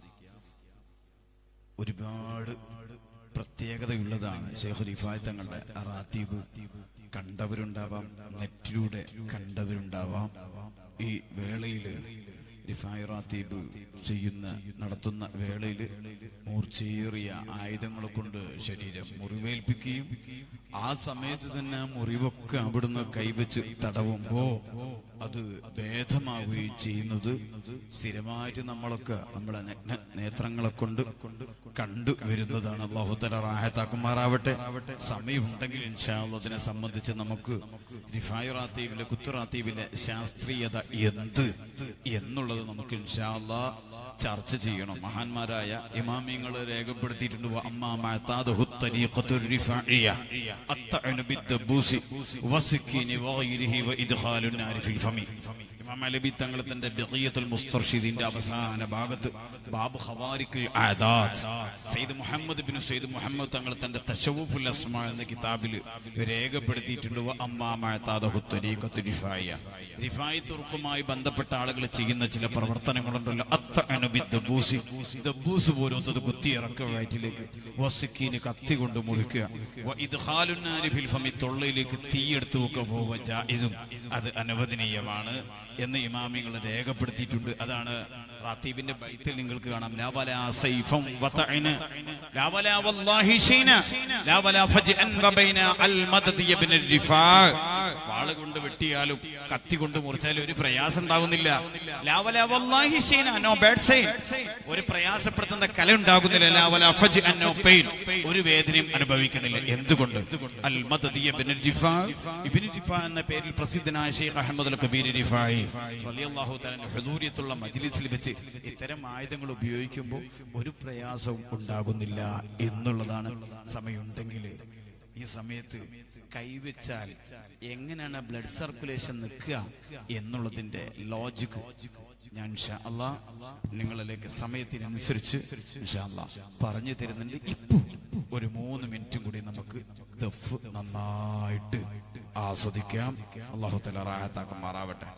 ഒരുപാട് പ്രത്യേകതയുള്ളതാണ് ഷെയ്ഖ് റിഫായ് തങ്ങളുടെ റാത്തീബ് കണ്ടവരുണ്ടാവാം നെറ്റിലൂടെ കണ്ടവരുണ്ടാവാം ഈ വേളയിൽ റിഫായ് റാത്തീബ് ചെയ്യുന്ന നടത്തുന്ന വേളയിൽ മൂർച്ചയേറിയ ആയുധങ്ങളെ കൊണ്ട് ശരീരം മുറിവേൽപ്പിക്കുകയും ആ സമയത്ത് തന്നെ ആ മുറിവൊക്കെ അവിടുന്ന് കൈവച്ച് തടവുമ്പോ അത് ഭേദമാവുകയും ചെയ്യുന്നത് സ്ഥിരമായിട്ട് നമ്മളൊക്കെ നമ്മുടെ നഗ്ന നേത്രങ്ങളെ കൊണ്ട് കണ്ടു വരുന്നതാണ് അള്ളാഹുത്തല റാഹത്താക്കുമാറാവട്ടെ സമയമുണ്ടെങ്കിൽ ഇൻഷാല്ല അതിനെ സംബന്ധിച്ച് നമുക്ക് റിഫായ് റാത്തീബിലെ കുത്തുറാത്തീബിലെ ശാസ്ത്രീയത എന്ത് എന്നുള്ളത് നമുക്ക് ഇൻഷാല്ല ചർച്ച ചെയ്യണം മഹാന്മാരായ ഇമാമിങ്ങൾ രേഖപ്പെടുത്തിയിട്ടുണ്ട് വ അമ്മാ മഅതാദഹു الطريقة الرفاعية الطعن بالدبوس والسكين وغيره وإدخال النار في الفم ഇമാം അലബി തങ്ങൾ തന്റെ ബിഖിയത്തുൽ മുസ്തർഷിദിന്റെ അവസാന ഭാഗത്ത് ബാബു ഖവാരിഖുൽ ആദാത്ത് സയ്യിദ് മുഹമ്മദ് ബിൻ സയ്യിദ് മുഹമ്മദ് തങ്ങൾ തന്റെ തശവ്വുഫുൽ അസ്മാ എന്ന കിതാബിൽ രേഖപ്പെടുത്തിയിട്ടുണ്ട് വ അമ്മാ മഅതാദഹു ത്വരീഖത്തു റിഫായിയ റിഫായി തുർക്കുമായി ബന്ധപ്പെട്ട ആളുകൾ ചെയ്യുന്ന ചില പ്രവർത്തനങ്ങളുണ്ടല്ലോ അത്തഅനു ബിദ്ദബൂസി ദബൂസ് പോലത്തത് കുത്തി ഇറക്കുക വയറ്റിലേക്ക് വസുക്കീന് കത്തി കൊണ്ട് മുറിക്കുക വ ഇദ്ഖാലുൻ നാരി ഫിൽ ഫമി തൊള്ളയിലേക്ക് തീയെടുത്ത് വെക്കുക പോവുക ജായിസും അത് അനുവദനീയമാണ് എന്ന് ഇമാമിങ്ങൾ രേഖപ്പെടുത്തിയിട്ടുണ്ട് അതാണ് റാത്തീബിന്റെ ബൈത്തിൽ നിങ്ങൾക്ക് കാണാം ലാവല സൈഫം വതഅന ലാവല വല്ലാഹി ഷൈന ലാവല ഫജ്അൻ വബൈന അൽ മദദ് ഇബ്ന റിഫാ വാള് കൊണ്ട് വെട്ടിയാലും കത്തി കൊണ്ട് മുറിച്ചാലും ഒരു പ്രയാസം ഉണ്ടാകുന്നില്ല ലാവല വല്ലാഹി ഷൈന നോ ബാഡ് സൈൻ ഒരു പ്രയാസപ്പെടുത്തുന്ന കല ഉണ്ടാകുന്നില്ല ലാവല ഫജ്അൻ നോ പെയിൻ ഒരു വേദനയും അനുഭവിക്കുന്നില്ല എന്തുകൊണ്ട് അൽ മദദ് ഇബ്ന റിഫാ ഇബ്ന റിഫാ എന്ന പേരിൽ പ്രസിദ്ധനായ ഷെയ്ഖ് അഹമ്മദ് അൽ കബീർ റിഫായി റളിയല്ലാഹു തആല ഹുദൂരിയത്തുള്ള മജ്ലിസിൽ വെച്ച് ഇത്തരം ആയുധങ്ങൾ ഉപയോഗിക്കുമ്പോൾ ഒരു പ്രയാസവും ഉണ്ടാകുന്നില്ല എന്നുള്ളതാണ് സമയമുണ്ടെങ്കിൽ ഈ സമയത്ത് കൈവച്ചാൽ എങ്ങനെയാണ് ബ്ലഡ് സർക്കുലേഷൻ നിൽക്കുക എന്നുള്ളതിന്റെ ലോജിക് ഞാൻ ഇൻഷാ അല്ലാ നിങ്ങളിലേക്ക് സമയത്തിനനുസരിച്ച് ഇൻഷാ അല്ലാ പറഞ്ഞു തരുന്നുണ്ട് ഇപ്പൊ ഒരു മൂന്ന് മിനിറ്റും കൂടി നമുക്ക് ദഫ് നന്നായിട്ട് ആസ്വദിക്കാം അള്ളാഹു തല റാഹത്താക്കുമാറാവട്ടെ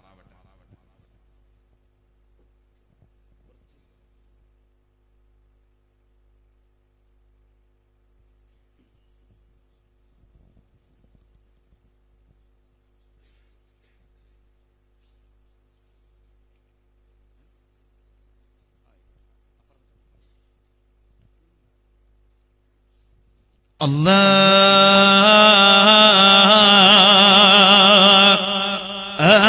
الله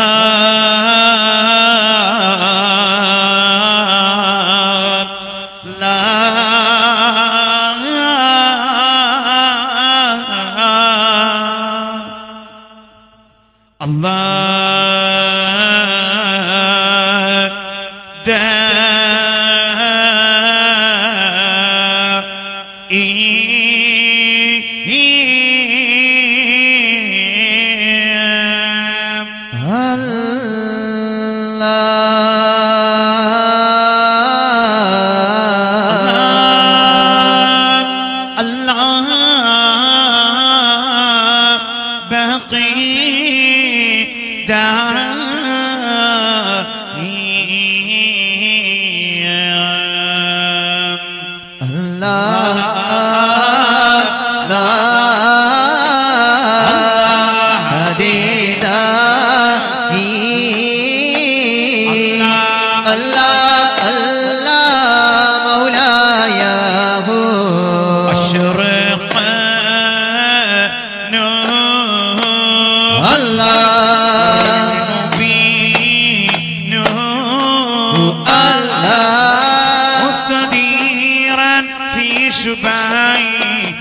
الله دائم الله باقي دائم أشرق نور المبين مستديرا في شبعي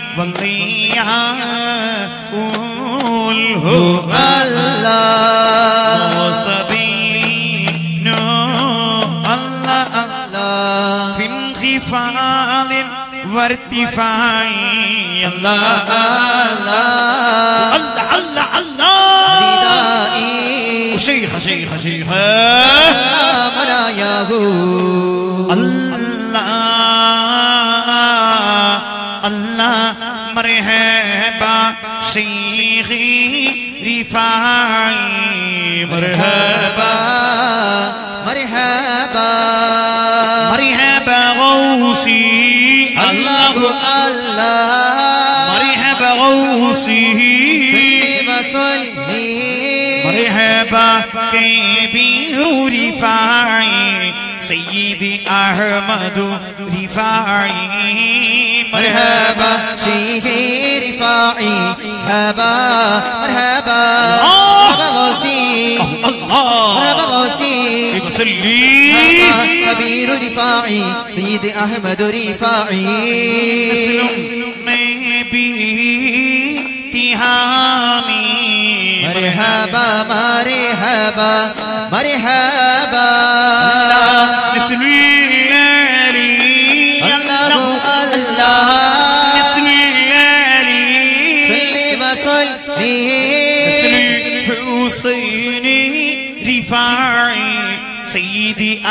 والضياء والهو مستبين الله الله في انخفاض وارتفاع الله الله الله الله شيخ شيخ شيخ الله الله مرحبا شيخي رفاعي مرحبا مرحبا مرحبا غوثي الله الله مرحبا غوثي وصلي مرحبا كبير رفاعي سيدي أحمد رفاعي مرحبا شيخي رفاعي مرحبا مرحبا مرحبا غوثي مرحبا الله غوثي يصلي مرحبا كبير رفاعي سيدي أحمد رفاعي تهامي مرحبا مرحبا مرحبا بسم الله الله الله بسم الله صلي وسلم بسم الحسين رفاعي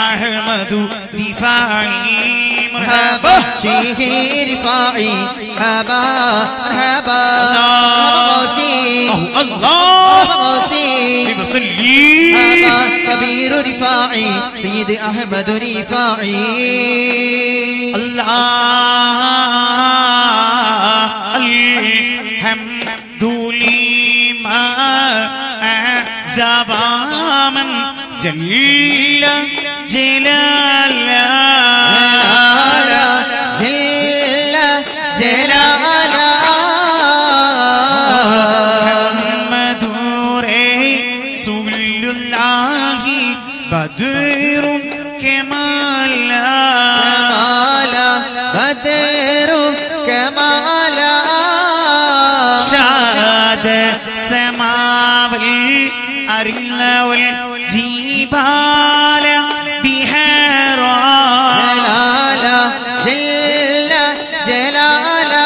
أحمد رفاعي مرحبا مرحبا شيخي رفاعي مرحبا مرحبا غوثي الله غوثي بصلي مرحبا كبير رفاعي سيد أحمد رفاعي الله الحمد لما أعزب من جل جلاله جلالا جل جلالا محمد رسول الله بدر كمالا كمالا بدر كمالا شاد سماو الأرض والجبال بحرا جلالا جل جلالا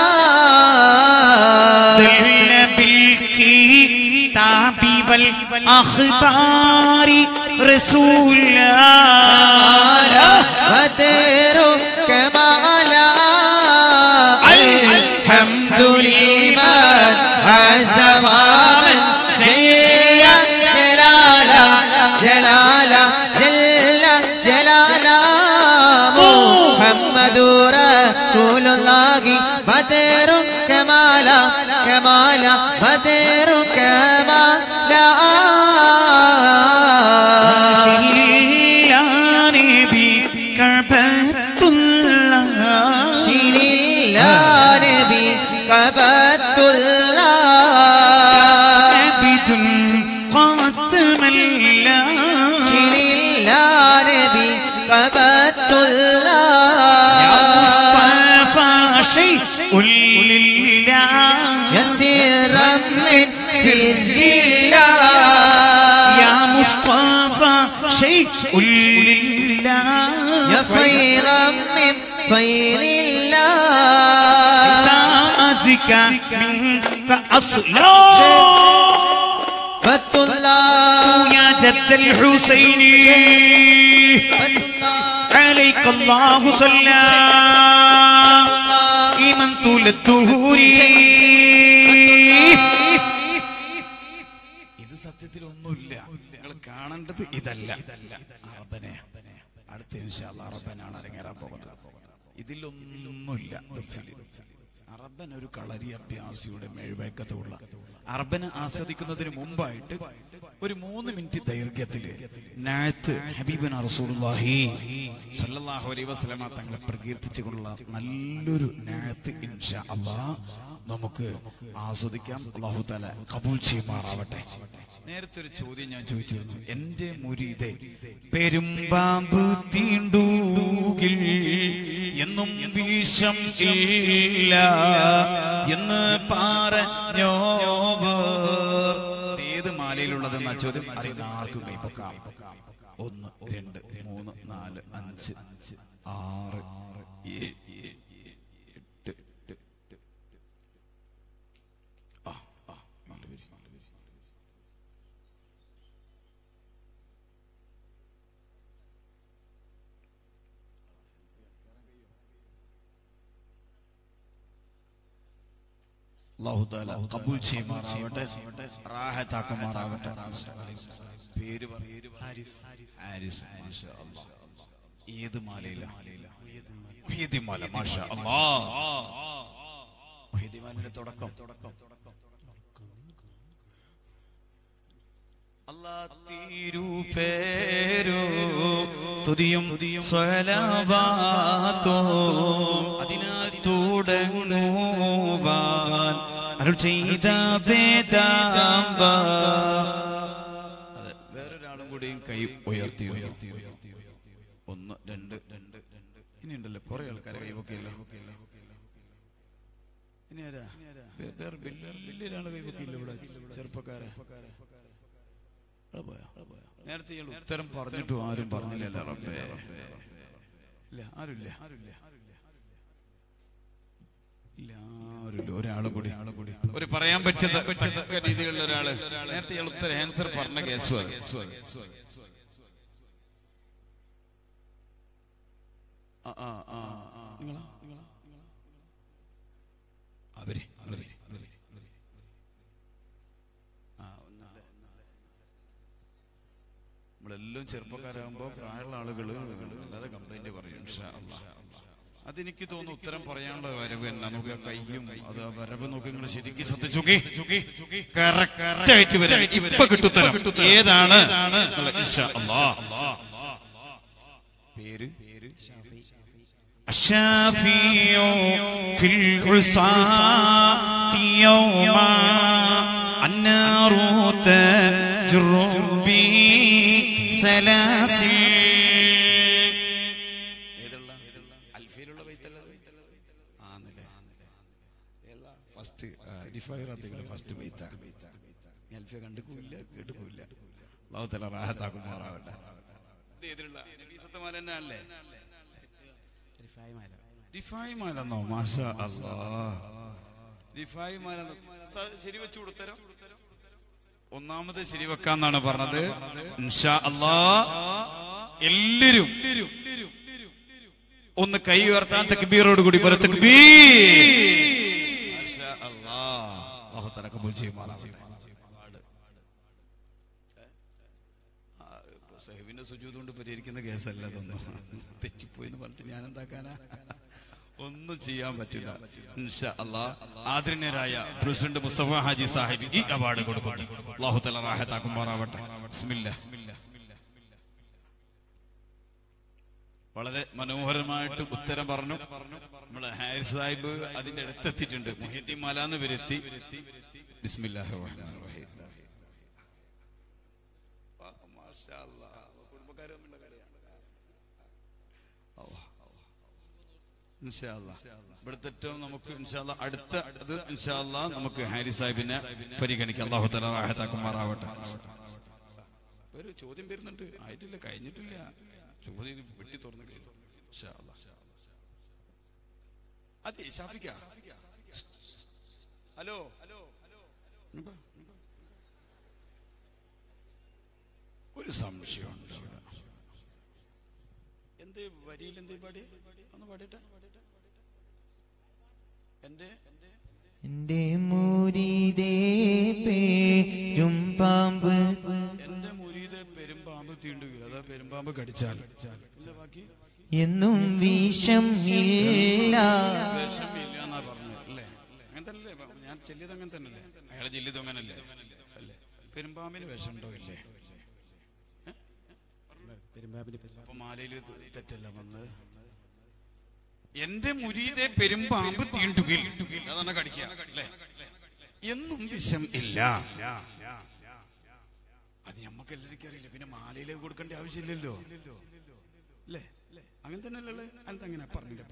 دل بالكتاب والأخبار رسولا كمالا بدر كمالا الحمد لمن عز ومن جل جلالا جلالا جل جلالا محمد رسول الله بدر كمالا كمالا بدر كمالا ശീലാനി ബി കഅബത്തുല്ലാ شيل نبي قبضت الله عبد قاتمല്ല شيل نبي قبضت الله مصطفى شيء لله يسيرا من سر الله يا مصطفى شيء لله يا خيرا من خير الله أزكى منك أصلا قبضت الله يا جد الحسين قبضت الله عليك الله صلى إيمان طول الدهور ഇത് സത്യത്തിൽ ഒന്നുമില്ല നിങ്ങൾ കാണേണ്ടത് ഇതല്ല അറബനെ അടുത്ത ഇൻഷാല്ല അറബനാണ് അരങ്ങേറാൻ പോകുന്നത് ഇതിലൊന്നുമില്ല ദഫില്. അറബൻ ഒരു കളരി അഭ്യാസിയുടെ മേഴ്വഴക്കത്തുള്ള അറബനെ ആസ്വദിക്കുന്നതിന് മുമ്പായിട്ട് ഒരു മൂന്ന് മിനിറ്റ് ദൈർഘ്യത്തില് നാഴത്ത് ഹബീബൻ റസൂലുള്ളാഹി സല്ലല്ലാഹു അലൈഹി വസല്ലമ തങ്ങളെ പ്രകീർത്തിച്ചുകൊണ്ടുള്ള നല്ലൊരു നാഴത്ത് ഇൻഷാ അല്ലാഹ് നമുക്ക് ആസ്വദിക്കാം അള്ളാഹു താല കബൂൽ ചെയ്യുമാറാവട്ടെ നേരത്തെ ഒരു ചോദ്യം ഞാൻ ചോദിച്ചിരുന്നു എന്റെ മുരീതെ പെരുമ്പാമ്പ് തീണ്ടൂകിൽ എന്നും വിഷം ഇല്ല എന്ന് പറഞ്ഞോവർ ഏത് മാലയിലുള്ളതെന്ന ചോദ്യം അറിയുന്ന ആർക്കും കൈപ്പൊക്കാം ഒന്ന് രണ്ട് മൂന്ന് നാല് അഞ്ച് ആറ് ഏഴ് എട്ട് എട്ട് ആ ആ നാല് പേര് നാല് പേര് അല്ലാഹു തആല കബൂൽ ചെയ്യുമാറാവട്ടെ റാഹത്താക്കുമാറാവട്ടെ പേര് പറ- ഹാരിസ് മാഷാ അല്ലാഹ്. ഏത് മാലയില മുഹീദ്ദീൻ മാല മാഷാ അല്ലാഹ്. മുഹീദ്ദീൻ മാലയുടെ തുടക്കം അല്ലാ തിരുപേരോ തുതിയും സ്വലവാത്തോ അതിനാൽ തുടങ്ങുവാൻ അരുൾ ചെയ്ത വേദാമ്പ അതെ വേറൊരാളും കൂടിയും കൈ ഉയർത്തി ഉയർത്തി ഉയർത്തി ഒന്ന് രണ്ട് രണ്ട് രണ്ട് ഇനിയുണ്ടല്ലോ കുറെ ആൾക്കാരെ കൈവക്കിയല്ലോ ഇനി ആരാ വേ- വേറെ വലിയ- വലിയൊരാള് കൈവക്കില്ല ഇവിടെ ചെറുപ്പക്കാരെ അവിടെ പോയോ? നേരത്തെ ഇയാൾ ഉത്തരം പറഞ്ഞിട്ടും ആരും പറഞ്ഞില്ലല്ലോ റബ്ബേ ഇല്ല ആരുമില്ല ആരുമില്ല ഇല്ല ആരുമില്ല ഒരാളും കൂടി ആളും കൂടി ഒരു പറയാൻ പറ്റുന്ന പറ്റുന്ന രീതിയിലുള്ള ഒരാള് നേരത്തെ ഇയാൾ ഉത്തരം ആൻസർ പറഞ്ഞ കേസ് ആ ആ ആ നിങ്ങളാ നിങ്ങളാ അവരെ അവരെ അവരെ ആ ഒന്നല്ലേ നമ്മളെല്ലാം ചെറുപ്പക്കാരാകുമ്പോൾ പ്രായമുള്ള ആളുകൾ അല്ലാതെ കംപ്ലൈന്റ് പറയും ഇൻഷാ അല്ലാ. അതെനിക്ക് തോന്നുന്നു ഉത്തരം പറയാനുള്ള വരവ് തന്നെ നമുക്ക് ആ കയ്യും അത് ആ വരവ് നോക്കി നിങ്ങൾ ശരിക്കും ശ്രദ്ധിച്ചു കറക്റ്റ് ആയിട്ട് വരാം ഇപ്പൊ കിട്ടുത്തരം ഏതാണ് ഇൻഷാ അല്ലാ. പേര് പേര് الشافي في العصاة يوما النار تجر بي سلاسل ഏതുള്ള അൽഫയിലുള്ള ബൈത്തല്ലത് ആന്നല്ലേ ഫസ്റ്റ് ഫസ്റ്റ് ബൈത്ത അൽഫിയ കണ്ടുക്കൂല്ല കേട്ടുക്കൂല്ല അള്ളാഹു തല റാഹത്താക്കുമാറാവട്ടെ ഇത് ഏതിലുള്ള നബീസത്ത് മാല തന്നെ അല്ലേ റിഫായി മാലെന്നോ മാഷാ അല്ലാ റിഫായി മാല ഉസ്താദ് ശരി വെച്ചു കൊടുത്തരോ ഒന്നാമത് ശരി വെക്കാന്നാണ് പറഞ്ഞത് ഇൻഷാ അല്ലാ എല്ലാരും ഒന്ന് കൈ ഉയർത്താൻ തക്ബീറോട് കൂടി പറ തക്ബീർ മാഷാ അല്ലാ അല്ലാഹു തആല കബൂൽ ചെയ്യുമാറാവട്ടെ ആ, ഇപ്പൊ സഹബിന്റെ സുജൂദ് കൊണ്ട് പരിഹരിക്കുന്ന കേസല്ല ഇതൊന്നും തെറ്റിപ്പോയി എന്ന് പറഞ്ഞിട്ട് ഞാൻ എന്താക്കാനാ ഒന്നും ചെയ്യാൻ പറ്റില്ല ഇൻഷാ അല്ലാ ആദരണീയരായ പ്രസിഡന്റ് മുസ്തഫ ഹാജി സാഹിബ് ഈ അവാർഡ് കൊടുക്കുന്നു അല്ലാഹു തആല റാഹത്താക്കുമാറാവട്ടെ ബിസ്മില്ലാ വളരെ മനോഹരമായിട്ട് ഉത്തരം പറഞ്ഞു നമ്മളെ ഹാരിസ് സാഹിബ് അതിന്റെ അടുത്തെത്തിയിട്ടുണ്ട് മുഹിദ്ദീൻ മലാന്ന് വരുത്തി ബിസ്മില്ലാഹിർ റഹ്മാനിർ റഹീം ആ, മാഷാ അല്ലാ. കുടുംബക്കാരൊന്നും ഉള്ള കാര്യമാണ്. അല്ലാ. ഇൻഷാ അല്ലാ. ഇവിടുത്തെ ഏറ്റവും നമുക്ക് ഇൻഷാ അല്ലാ അടുത്ത ഇത് ഇൻഷാ അല്ലാ നമുക്ക് ഹാരിസ് സാഹിബിനെ പരിഗണിക്കാം അള്ളാഹു തല റാഹത്താക്കുമാറാവട്ടെ ഒരു ചോദ്യം വരുന്നുണ്ട് ആയിട്ടില്ല കഴിഞ്ഞിട്ടില്ല ചോദ്യം വെട്ടി തുറന്നു കഴിഞ്ഞു ഇൻഷാ അല്ലാ. അതെ ഷാഫിക്ക ഹലോ ഹലോ ഒരു സംശയമുണ്ട് ഇവിടെ. എന്ത് വരിയിൽ എന്ത് പാടി ഒന്ന് പാടിട്ടെ എന്റെ എന്റെ മൂരിതേ പേരും പാമ്പ് എന്റെ മുരീതെ പെരുമ്പാമ്പ് തീണ്ടുകയില്ല അതാ പെരുമ്പാമ്പ് കടിച്ചാൽ ഇല്ല ബാക്കി എന്നും വിഷം ഇല്ല വിഷമില്ല എന്നാ പറഞ്ഞത് അല്ലേ അങ്ങനെ തന്നെയല്ലേ ഞാൻ ചെല്ലിയത് അങ്ങനെ തന്നെയല്ലേ അയാളെ ചെല്ലിയത് അങ്ങനല്ലേ അല്ലേ പെരുമ്പാമ്പിന് വിഷമുണ്ടോ ഇല്ലേ അപ്പൊ മാലയില് തെറ്റല്ല വന്നത് എന്റെ മുരീതെ പെരുമ്പാമ്പ് തീണ്ടുകയിൽ അതാണ് കടിക്കുക അല്ലേ എന്നും വിഷം ഇല്ല അത് ഞമ്മക്ക് എല്ലാവർക്കും അറിയില്ല പിന്നെ മാലയിലേക്ക് കൊടുക്കേണ്ട ആവശ്യമില്ലല്ലോ അല്ലേ അങ്ങനെ തന്നെയല്ലേ അങ്ങനെ പറഞ്ഞിട്ട്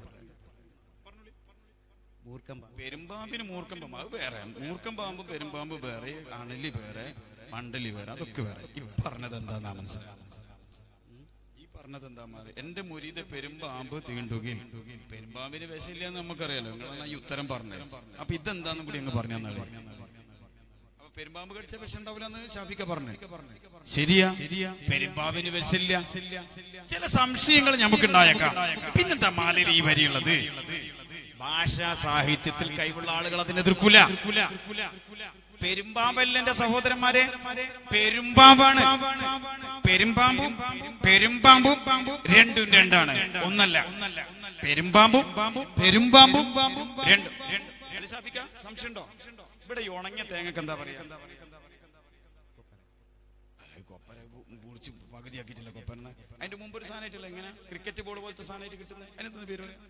പെരുമ്പാമ്പിന് മൂർക്കം പാമ്പ് അത് വേറെ മൂർക്കം പാമ്പ് പെരുമ്പാമ്പ് വേറെ അണലി വേറെ മണ്ടലി വേറെ അതൊക്കെ വേറെ ഈ പറഞ്ഞത് എന്താന്നാ മനസ്സിലായി ഈ പറഞ്ഞത് എന്താ മാറി എന്റെ മുരീത പെരുമ്പാമ്പ് തീണ്ടുകയും പെരുമ്പാമ്പിന് വിഷമില്ല എന്ന് നമുക്കറിയാലോ നിങ്ങളാണ് ഈ ഉത്തരം പറഞ്ഞത് അപ്പൊ ഇതെന്താന്നും കൂടി അങ്ങ് പറഞ്ഞു തന്നാളെ അപ്പൊ പെരുമ്പാമ്പ് കടിച്ച വിഷം ഉണ്ടാവില്ല എന്ന് ഷാഫിക്ക പറഞ്ഞു ശരിയാ പെരുമ്പാമ്പിന് വിഷമില്ല ചില സംശയങ്ങൾ നമുക്ക് ഉണ്ടായേക്കാം പിന്നെന്താ മാലയിൽ ഈ വരിയുള്ളത് ഭാഷാ സാഹിത്യത്തിൽ കൈവുള്ള ആളുകൾ അതിനെ എതിർക്കൂല പെരുമ്പാമ്പല്ല എന്റെ സഹോദരന്മാരെ പെരുമ്പാമ്പാണ് പെരുമ്പാമ്പും പെരുമ്പാമ്പും രണ്ടും രണ്ടാണ് ഒന്നല്ല പെരുമ്പാമ്പും പെരുമ്പാമ്പും രണ്ടും അല്ല ഷാഫിക്ക, സംശയമുണ്ടോ ഇവിടെ ഈ ഉണങ്ങിയ തേങ്ങക്ക് എന്താ പറയാ അല്ല, കൊപ്പര മുറിച്ച് പകുതിയാക്കിയിട്ടില്ല കൊപ്പന അതിന്റെ മുമ്പ് ഒരു സാധനമായിട്ടില്ല എങ്ങനെ ക്രിക്കറ്റ് ബോൾ പോലത്തെ സാധനമായിട്ട് കിട്ടുന്നത് അതിനെന്താ പേര് പറയാ?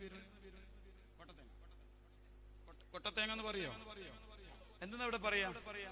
കൊട്ട- കൊട്ടത്തേങ്ങ എന്ന് പറയോ എന്തെന്നാ ഇവിടെ പറയാ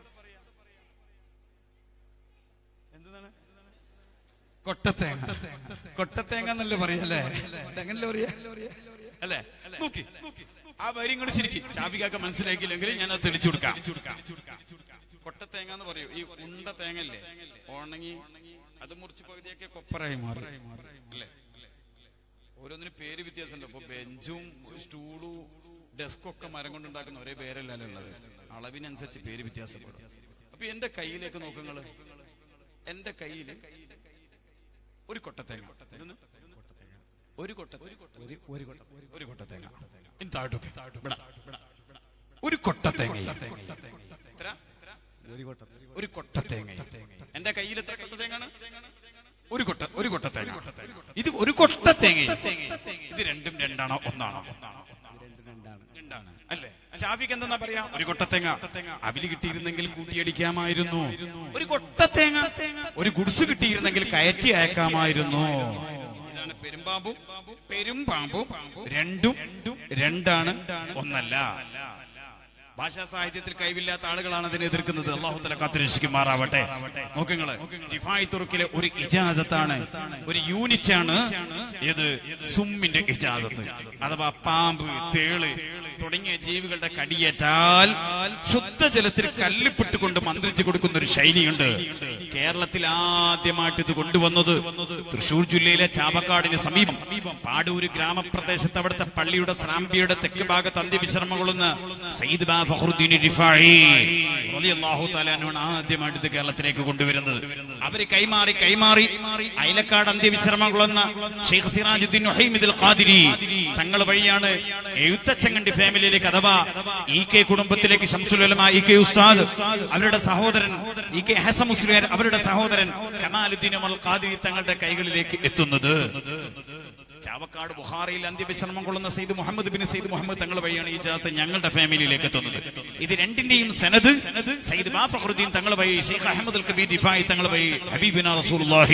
എന്താണ് കൊട്ടത്തേങ്ങ കൊട്ടത്തേങ്ങ എന്നല്ലേ പറയല്ലേ അങ്ങനല്ലേ പറയാ അല്ലേ നോക്കി ആ വരി ഇങ്ങോട്ട് ശരിക്കും ഷാഫിക്കാക്ക മനസ്സിലാക്കിയില്ലെങ്കിൽ ഞാൻ അത് തെളിച്ചു കൊടുക്കാം കൊട്ടത്തേങ്ങ എന്ന് പറയൂ ഈ ഉണ്ട തേങ്ങല്ലേ ഉണങ്ങി അത് മുറിച്ച് പകുതിയൊക്കെ കൊപ്പറായി മാറി അല്ലേ ഓരോന്നിനും പേര് വ്യത്യാസമുണ്ട് ഇപ്പൊ ബെഞ്ചും സ്റ്റൂളും ഡെസ്കും ഒക്കെ മരം കൊണ്ടുണ്ടാക്കുന്ന ഒരേ പേരല്ലല്ലോ ഉള്ളത് അളവിനനുസരിച്ച് പേര് വ്യത്യാസപ്പെടും അപ്പൊ എന്റെ കയ്യിലേക്ക് നോക്കുങ്ങള് എന്റെ കയ്യില് ഒരു കൊട്ടത്തേങ്ങ ഇതൊന്ന് ഒരു കൊട്ട ഒരു ഒരു കൊട്ട ഒരു കൊട്ട തേങ്ങ ഇനി താഴോട്ട് ഇവിടെ, ഇവിടെ. ഒരു കൊട്ട തേങ്ങ എത്ര? ഒരു കൊട്ട തേങ്ങ എന്റെ കയ്യിൽ എത്ര കൊട്ട തേങ്ങാണ് ഒരു കൊട്ട ഒരു കൊട്ട തേങ്ങ ഇത് ഒരു കൊട്ട തേങ്ങ ഇത് രണ്ടും രണ്ടാണോ ഒന്നാണോ രണ്ടാണ് അല്ലേ ഷാഫിക്ക് എന്താ പറയാ ഒരു കൊട്ടത്തേങ്ങ അവില് കിട്ടിയിരുന്നെങ്കിൽ കൂട്ടിയടിക്കാമായിരുന്നു ഒരു കൊട്ടത്തേങ്ങ ഒരു ഗുഡ്സ് കിട്ടിയിരുന്നെങ്കിൽ കയറ്റി അയക്കാമായിരുന്നു ഇതാണ് പെരുമ്പാമ്പും പെരുമ്പാമ്പും രണ്ടും രണ്ടാണ് ഒന്നല്ല ഭാഷാ സാഹിത്യത്തിൽ കൈവില്ലാത്ത ആളുകളാണ് അതിനെ എതിർക്കുന്നത് അള്ളാഹുത്തല കാത്തുരക്ഷിക്കുമാറാവട്ടെ നോക്കുങ്ങള് ഡിഫായി തുറക്കിലെ ഒരു ഇജാസത്താണ് ഒരു യൂണിറ്റ് ആണ് ഇത് സുമ്മിന്റെ ഇജാസത്ത് അഥവാ പാമ്പ് തേള് തുടങ്ങിയ ജീവികളുടെ കടിയേറ്റാൽ ശുദ്ധജലത്തിൽ കല്ലിപ്പിട്ടുകൊണ്ട് മന്ത്രിച്ചു കൊടുക്കുന്ന ഒരു ശൈലിയുണ്ട് കേരളത്തിൽ ആദ്യമായിട്ട് ഇത് കൊണ്ടുവന്നത് തൃശൂർ ജില്ലയിലെ ചാവക്കാടിന് സമീപം പാടൂര് ഗ്രാമപ്രദേശത്ത് അവിടുത്തെ പള്ളിയുടെ സ്രാമ്പിയുടെ തെക്ക് ഭാഗത്ത് അന്ത്യവിശ്രമം കൊള്ളുന്ന സയ്യിദ് ബാ ഫഖറുദ്ദീൻ റിഫായി റളിയല്ലാഹു തആല അൻഹുവാണ് ആദ്യമായിട്ട് ഇത് കേരളത്തിലേക്ക് കൊണ്ടുവരുന്നത് അവര് കൈമാറി കൈമാറി അയലക്കാട് അന്ത്യവിശ്രമം കൊള്ളുന്ന ഷെയ്ഖ് സിറാജുദ്ദീൻ വഹീമിദുൽ ഖാദിരി തങ്ങൾ വഴിയാണ് എഴുത്തച്ചങ്കണ്ടി ഫാമിലിയിലേക്ക് അഥവാ ഇ കെ കുടുംബത്തിലേക്ക് ശംസുലമ ഇ കെ ഉസ്താദ് അവരുടെ സഹോദരൻ ഇ കെ ഹസൻ മുസ്ലിയാർ അവരുടെ സഹോദരൻ കമാലുദ്ദീൻ അമൽ ഖാദിരി തങ്ങളുടെ കൈകളിലേക്ക് എത്തുന്നത് ചാവക്കാട് ബുഹാറയിൽ അന്ത്യവിശ്രമം കൊള്ളുന്ന സെയ്ദ് മുഹമ്മദ് ബിൻ സെയ്ദ് മുഹമ്മദ് തങ്ങൾ വഴിയാണ് ഈ ജാത്ത് ഞങ്ങളുടെ ഫാമിലിയിലേക്ക് എത്തുന്നത് ഇത് രണ്ടിന്റെയും സനത് സയ്യിദ് ബാ ഫഖറുദ്ദീൻ തങ്ങൾ വഴി ഷെയ്ഖ് അഹമ്മദ് അൽ കബീർ ദിഫായി തങ്ങൾ വഴി ഹബീബിന റസൂലുള്ളാഹി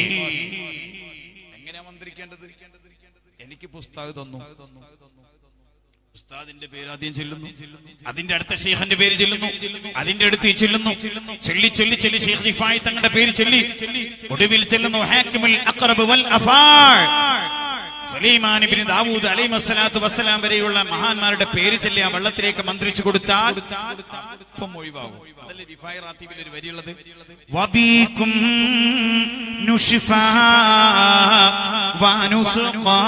എങ്ങനെയാ മന്ത്രിക്കേണ്ടത് എനിക്ക് പുസ്തകം തന്നു ഉസ്താദിന്റെ പേര് ആദ്യം ചെല്ലുന്നു അതിന്റെ അടുത്ത ഷെയ്ഖിന്റെ പേര് ചെല്ലുന്നു അതിന്റെ അടുത്ത് ഈ ചെല്ലുന്നു ചൊല്ലി ചൊല്ലി ചൊല്ലി ഷെയ്ഖ് ദിഫായി തങ്ങളുടെ പേര് ചൊല്ലി ഒടുവിൽ ചെല്ലുന്നു ഹാക്കിമുൽ അഖ്റബ് വൽ അഫാൾ സുലൈമാൻ ഇബ്നു ദാവൂദ് അലൈഹി വസ്സലാത്തു വസ്സലാം വരെയുള്ള മഹാന്മാരുടെ പേര് ചൊല്ലി ആ വെള്ളത്തിലേക്ക് മന്ത്രിച്ചു കൊടുത്താൽ ഇപ്പം ഒഴിവാകും അതല്ലേ റിഫായി റാത്തീബിൽ ഒരു വരിയുള്ളത് وبكم نشفى ونسقى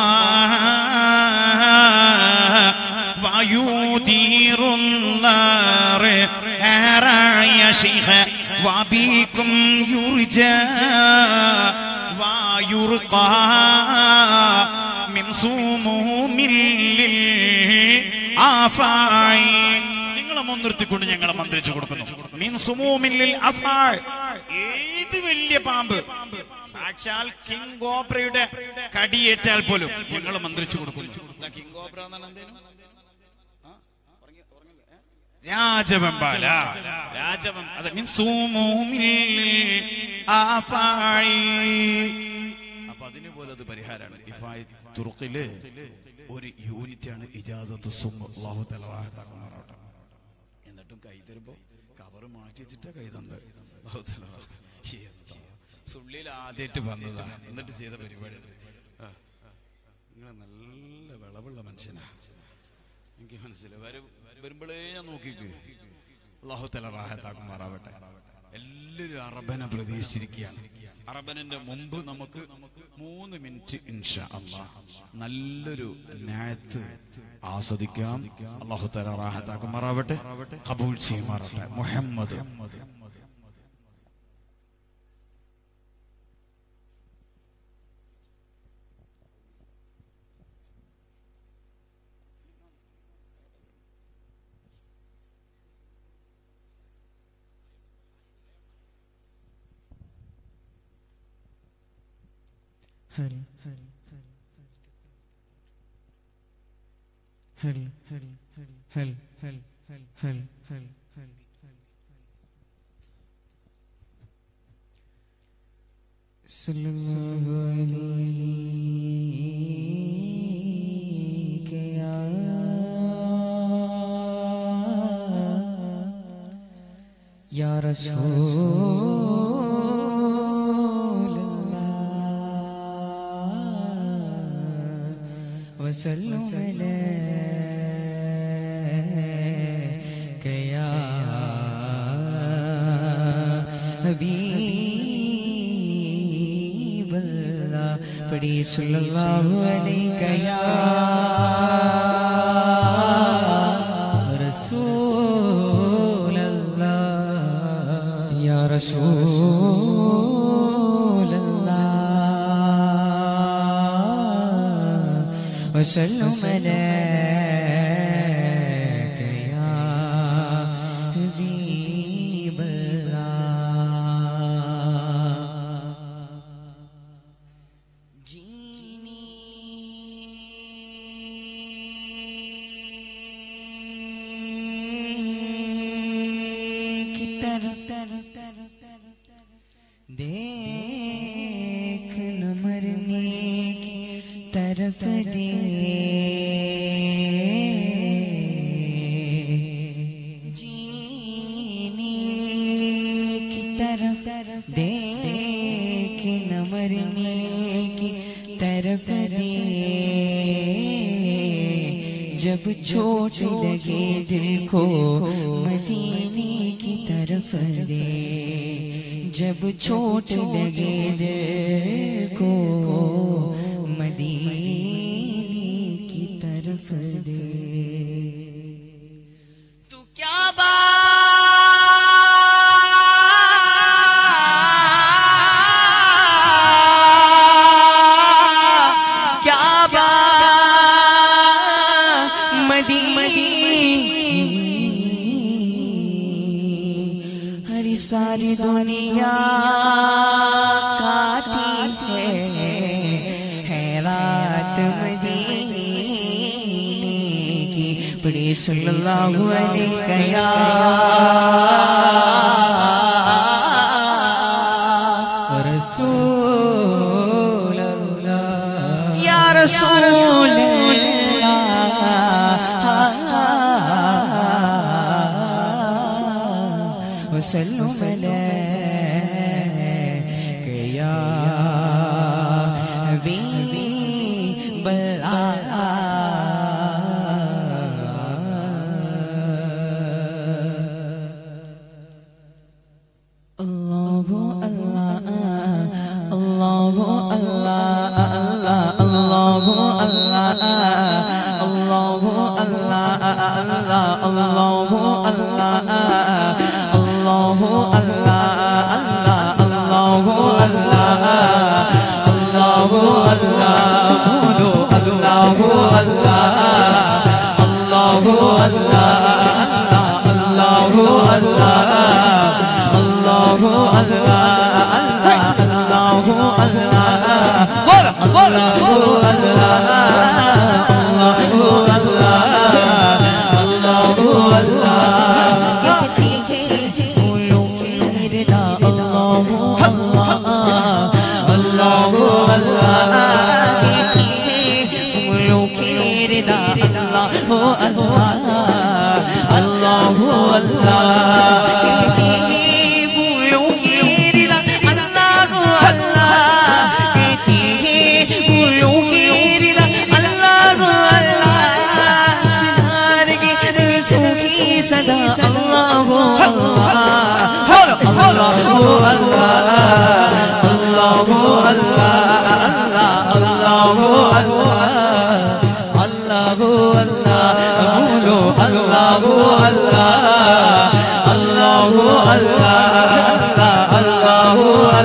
ويدير النار يا شيخ وبكم يرجى ويرقى من سموم للآفاعين നിങ്ങളെ മുൻനിർത്തിക്കൊണ്ട് ഞങ്ങളെ മന്ത്രിച്ചു കൊടുക്കുന്നു മീൻ സുമൂമില്ലിൽ അഫാൾ. ഏത് വലിയ പാമ്പ് സാക്ഷാൽ കിങ് ഗോബ്രയുടെ കടിയേറ്റാൽ പോലും ഞങ്ങൾ മന്ത്രിച്ചു കൊടുക്കുന്നു കിങ് കോബ്ര എന്നാണ് എന്തേനും രാജവെമ്പാല രാജവം അത് മീൻ സുമൂമില്ലിൽ അഫാഴി. അപ്പൊ അതിന് പോലെ അത് പരിഹാരമാണ് ഇഫായി തുർക്കില് ഒരു യൂണിറ്റ് ആണ് ഇജാസത്ത് സുമ്മ് അല്ലാഹു തആല റാഹത്താക്കുമാറാവട്ടെ. എന്നിട്ടും കൈ തരുമ്പോ കവർ മാറ്റി വെച്ചിട്ടാ കൈ തന്നത് അല്ലാഹു തആല റാഹത്ത്. എന്താ? സുള്ളിയിൽ ആദ്യമായിട്ട് വന്നതാ എന്നിട്ട് ചെയ്ത പരിപാടി നിങ്ങൾ നല്ല വിളവുള്ള മനുഷ്യനാ എനിക്ക് മനസ്സിലായി വരും വരുമ്പോഴേ ഞാൻ നോക്കിക്ക് അള്ളാഹു തല റാഹത്താക്കുമാറാവട്ടെ എല്ലാവരും അറബനെ പ്രതീക്ഷിച്ചിരിക്കുകയാണ് അറബനന്റെ മുമ്പ് നമുക്ക് മൂന്ന് മിനിറ്റ് ഇൻഷാ അള്ളാഹ് നല്ലൊരു നാഴത്ത് ആസ്വദിക്കാം അള്ളാഹു തല റാഹത്താക്കുമാറാവട്ടെ കബൂൾ ചെയ്യുമാറാവട്ടെ മുഹമ്മദ് هل هل هل هل هل هل هل هل هل هل صلى الله عليك يا يا رسول الله وسلم عليك يا حبيب الله پڑھی صلی اللہ علیہ یا رسول اللہ یا رسول اللہ وسلم عليك يا حبيب الله जीने की तरफ देख न मरने की तरफ दे जीने की तरफ देख न मरने की तरफ दे जब चोट लगे दिल को मदीने की तरफ दे जब चोट लगे दिल को मदीने की तरफ दे तू क्या बा क्या बा मदी मदी हरी सारी दुनिया काती है हैरात मदीने की बड़े सल्लल्लाहु अलैहि या रसूल अल्लाह या रसूल अल्लाह वसल्लम अलैक या हबीब अल्लाह अल्लाह अल्लाह अल्लाह अल्लाह अल्लाह अल्लाह अल्लाह अल्लाह अल्लाह अल्लाह अल्लाह अल्लाह अल्लाह अल्लाह अल्लाह अल्लाह अल्लाह बोलो अल्लाह अल्लाह अल्लाह अल्लाह अल्लाह अल्लाह अल्लाह अल्लाह अल्लाह अल्लाह अल्लाह सदा अल्लाह अल्लाह अल्लाह अल्लाह अल्लाह अल्लाह बोलो अल्लाह अल्लाह अल्लाह अल्लाह अल्लाह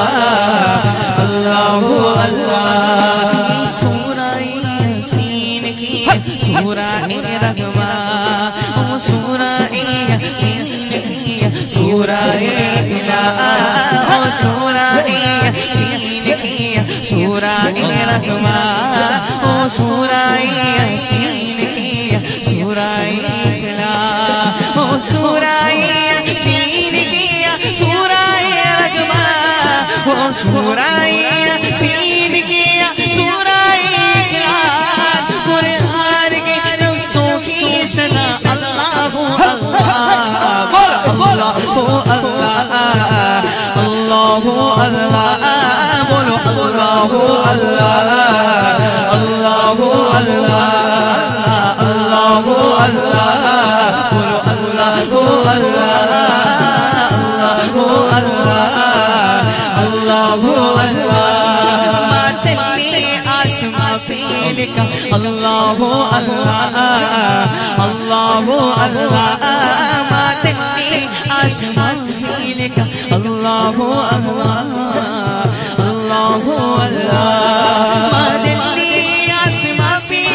अल्लाह अल्लाह सूरा यासीन की सूरा रहमा ओ सूरा यासीन की सूरा इला ओ सूरा यासीन की सूरा रहमा ओ सूरा यासीन की सूरा इला ओ सूरा यासीन की सूरा रहमा ओ सूरा यासीन की सूरा इला कुरान के नफ्सों की सदा अल्लाह अल्लाह अल्लाह अल्लाह अल्लाह अल्लाह बोलो अल्लाह अल्लाह अल्लाह अल्लाह अल्लाह अल्लाह बोलो अल्लाह अल्लाह अल्लाह अल्लाह अल्लाह माते आसमां से लिखा अल्लाह अल्लाह अल्लाह अल्लाह माते आसमां से लिखा अल्लाह अल्लाह अल्लाह अल्लाह माते आसमां से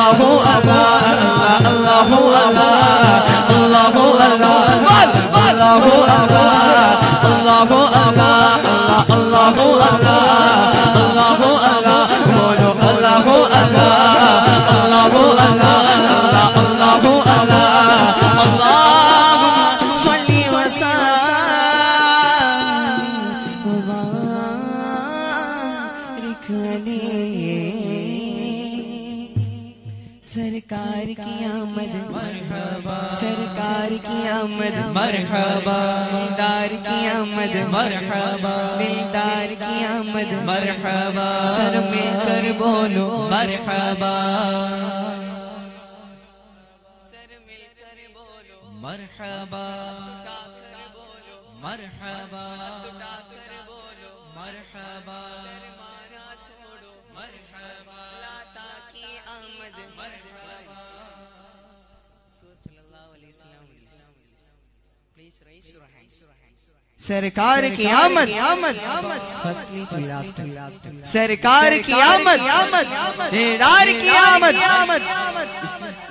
അല്ലാഹു അല്ലാഹ് അല്ലാഹു അല്ലാഹ് അല്ലാഹു അല്ലാഹ് അല്ലാഹു അല്ലാഹ് അല്ലാഹു അല്ലാഹ് അല്ലാഹു അല്ലാഹ് അല്ലാഹു അല്ലാഹ് ബോലോ അല്ലാഹു അല്ലാഹ് അല്ലാഹു അല്ലാഹ് അല്ലാഹു അല്ലാഹ് അല്ലാഹു സ്വല്ലി सरकार की आमद मरहबा सरकार की आमद मरहबा दिलदार की आमद मरहबा दिलदार की आमद मरहबा सर मिलकर बोलो मरहबा सर मिलकर बोलो मरहबा मरहबा उठाकर बोलो मरहबा माना छोड़ो मरहबा लाता की आमद सल्लल्लाहु अलैहि वसल्लम प्लीज raise your hands सरकार की आमद आमद आमद फर्स्टली टू लास्ट सरकार की आमद आमद दिलदार की आमद आमद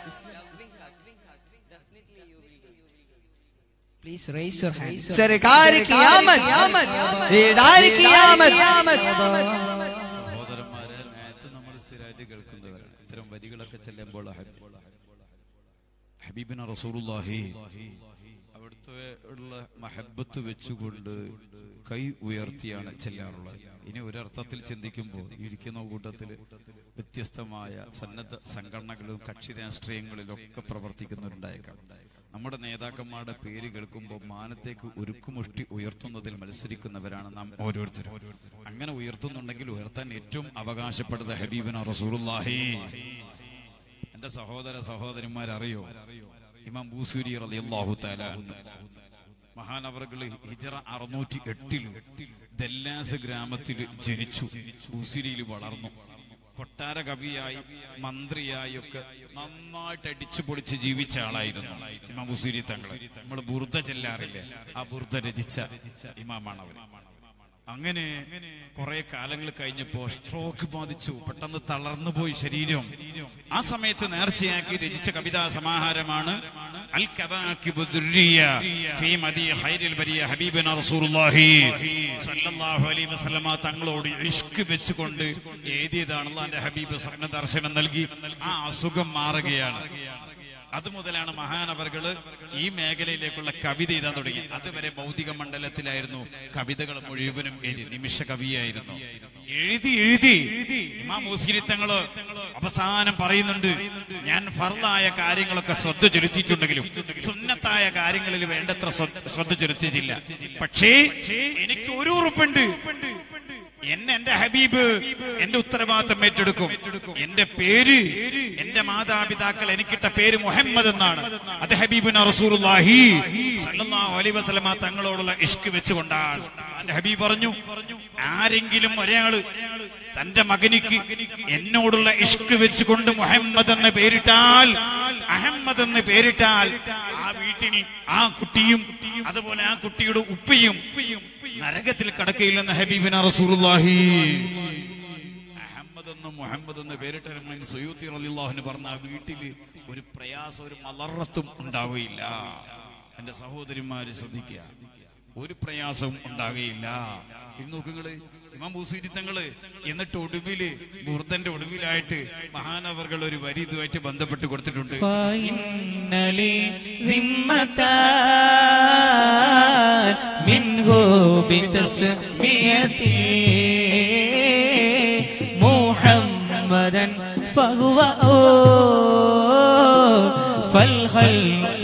प्लीज raise your hands सरकार की आमद आमद दिलदार की आमद आमद സഹോദരന്മാരെ നേരത്തെ നമ്മൾ സ്ഥിരമായിട്ട് കേൾക്കുന്നവരാണ് ഇത്തരം വരികളൊക്കെ ചെല്ലുമ്പോൾ ഹബീബിന റസൂലുള്ളാഹി അവിടുത്തെ ഉള്ള മഹബത്ത് വെച്ചുകൊണ്ട് കൈ ഉയർത്തിയാണ് ചെല്ലാറുള്ളത് ഇനി ഒരർത്ഥത്തിൽ ചിന്തിക്കുമ്പോൾ ഇരിക്കുന്ന കൂട്ടത്തിൽ വ്യത്യസ്തമായ സന്നദ്ധ സംഘടനകളും കക്ഷി രാഷ്ട്രീയങ്ങളിലും ഒക്കെ പ്രവർത്തിക്കുന്നവരുണ്ടായേക്കാം നമ്മുടെ നേതാക്കന്മാരുടെ പേര് കേൾക്കുമ്പോൾ മാനത്തേക്ക് ഉരുക്കുമുഷ്ടി ഉയർത്തുന്നതിൽ മത്സരിക്കുന്നവരാണ് നാം ഓരോരുത്തരും അങ്ങനെ ഉയർത്തുന്നുണ്ടെങ്കിൽ ഉയർത്താൻ ഏറ്റവും അവകാശപ്പെടുന്ന ഹബീബിന റസൂലുള്ളാഹി എന്റെ സഹോദര സഹോദരന്മാരറിയോ ഇമാം ബൂസൂരി റളിയല്ലാഹു തആല അൻഹു. മഹാനവറുകൾ ഹിജറ അറുന്നൂറ്റി എട്ടില് ദല്ലാസ് ഗ്രാമത്തിൽ ജനിച്ചു ബൂസിരിയിൽ വളർന്നു കൊട്ടാര കവിയായി മന്ത്രിയായി ഒക്കെ നന്നായിട്ട് അടിച്ചു പൊളിച്ച് ജീവിച്ച ആളായിരുന്നു ഇമാം ബുസൂരി തങ്ങൾ നമ്മൾ ബുർദ ചെല്ലാറില്ലേ ആ ബുർദ രചിച്ച ഇമാമാണ് അവർ അങ്ങനെ കുറെ കാലങ്ങൾ കഴിഞ്ഞപ്പോ സ്ട്രോക്ക് ബാധിച്ചു പെട്ടെന്ന് തളർന്നു പോയി ശരീരം ആ സമയത്ത് നേർച്ചയാക്കി രചിച്ച കവിതാ സമാഹാരമാണ് അൽ കവാക്കിബു ദുർരിയ ഫീ മദി ഖൈറിൽ ബരിയ ഹബീബിന റസൂലുള്ളാഹി സ്വല്ലല്ലാഹു അലൈഹി വസല്ലമ തങ്ങളോട് ഇഷ്ക് വെച്ചുകൊണ്ട് എഴുതിയതാണ് അള്ളാന്റെ ഹബീബ് സ്വപ്ന ദർശനം നൽകി ആ അസുഖം മാറുകയാണ് അത് മുതലാണ് മഹാനവറുകള് ഈ മേഖലയിലേക്കുള്ള കവിത എഴുതാൻ തുടങ്ങി അതുവരെ ഭൗതിക മണ്ഡലത്തിലായിരുന്നു കവിതകൾ മുഴുവനും എഴുതി നിമിഷ കവിയായിരുന്നു എഴുതി എഴുതി ഇമാം മുസ്ലിം തങ്ങള് അവസാനം പറയുന്നുണ്ട് ഞാൻ ഫർലായ കാര്യങ്ങളൊക്കെ ശ്രദ്ധ ചെലുത്തിയിട്ടുണ്ടെങ്കിലും സുന്നത്തായ കാര്യങ്ങളിൽ വേണ്ടത്ര ശ്രദ്ധ- ശ്രദ്ധ ചെലുത്തിയിട്ടില്ല പക്ഷേ എനിക്ക് ഒരു ഉറപ്പുണ്ട് എന്നെ എന്റെ ഹബീബ് എന്റെ ഉത്തരവാദിത്തം ഏറ്റെടുക്കും എന്റെ പേര് എന്റെ മാതാപിതാക്കൾ എനിക്കിട്ട പേര് മുഹമ്മദ് എന്നാണ് അത് ഹബീബിന് റസൂലുള്ളാഹി സല്ലല്ലാഹു അലൈഹി വസല്ലമ തങ്ങളോടുള്ള ഇഷ്ക് വെച്ചുകൊണ്ടാണ് എന്റെ ഹബീബ് പറഞ്ഞു ആരെങ്കിലും ഒരാള് തന്റെ മകനിക്ക് എന്നോടുള്ള ഇഷ്ക് വെച്ചുകൊണ്ട് മുഹമ്മദ് എന്ന് പേരിട്ടാൽ അഹമ്മദ് എന്ന് പേരിട്ടാൽ ആ വീട്ടിൽ ആ കുട്ടിയും അതുപോലെ ആ കുട്ടിയുടെ ഉപ്പയും നരകത്തിൽ കടക്കയില്ലെന്ന് ഹബീബിന റസൂലുള്ളാഹി അഹമ്മദ് എന്ന് മുഹമ്മദ് എന്ന് പേരിട്ട സുയൂത്തി റളിയല്ലാഹുവിന് പറഞ്ഞ ആ വീട്ടിൽ ഒരു പ്രയാസം ഒരു മലറത്തും ഉണ്ടാവുകയില്ല എന്റെ സഹോദരിമാര് ശ്രദ്ധിക്കുക ഒരു പ്രയാസവും ഉണ്ടാകുകയില്ല ഇത് നോക്കുങ്ങള് ഇമാം ബൂസീരിത്തങ്ങള് എന്നിട്ട് ഒടുവില് ബുർദന്റെ ഒടുവിലായിട്ട് മഹാനവർകൾ ഒരു വരി ഇതുമായിട്ട് ബന്ധപ്പെട്ട് കൊടുത്തിട്ടുണ്ട് فإن لي ذمة منه بتسميتي محمدا فهو فالخلق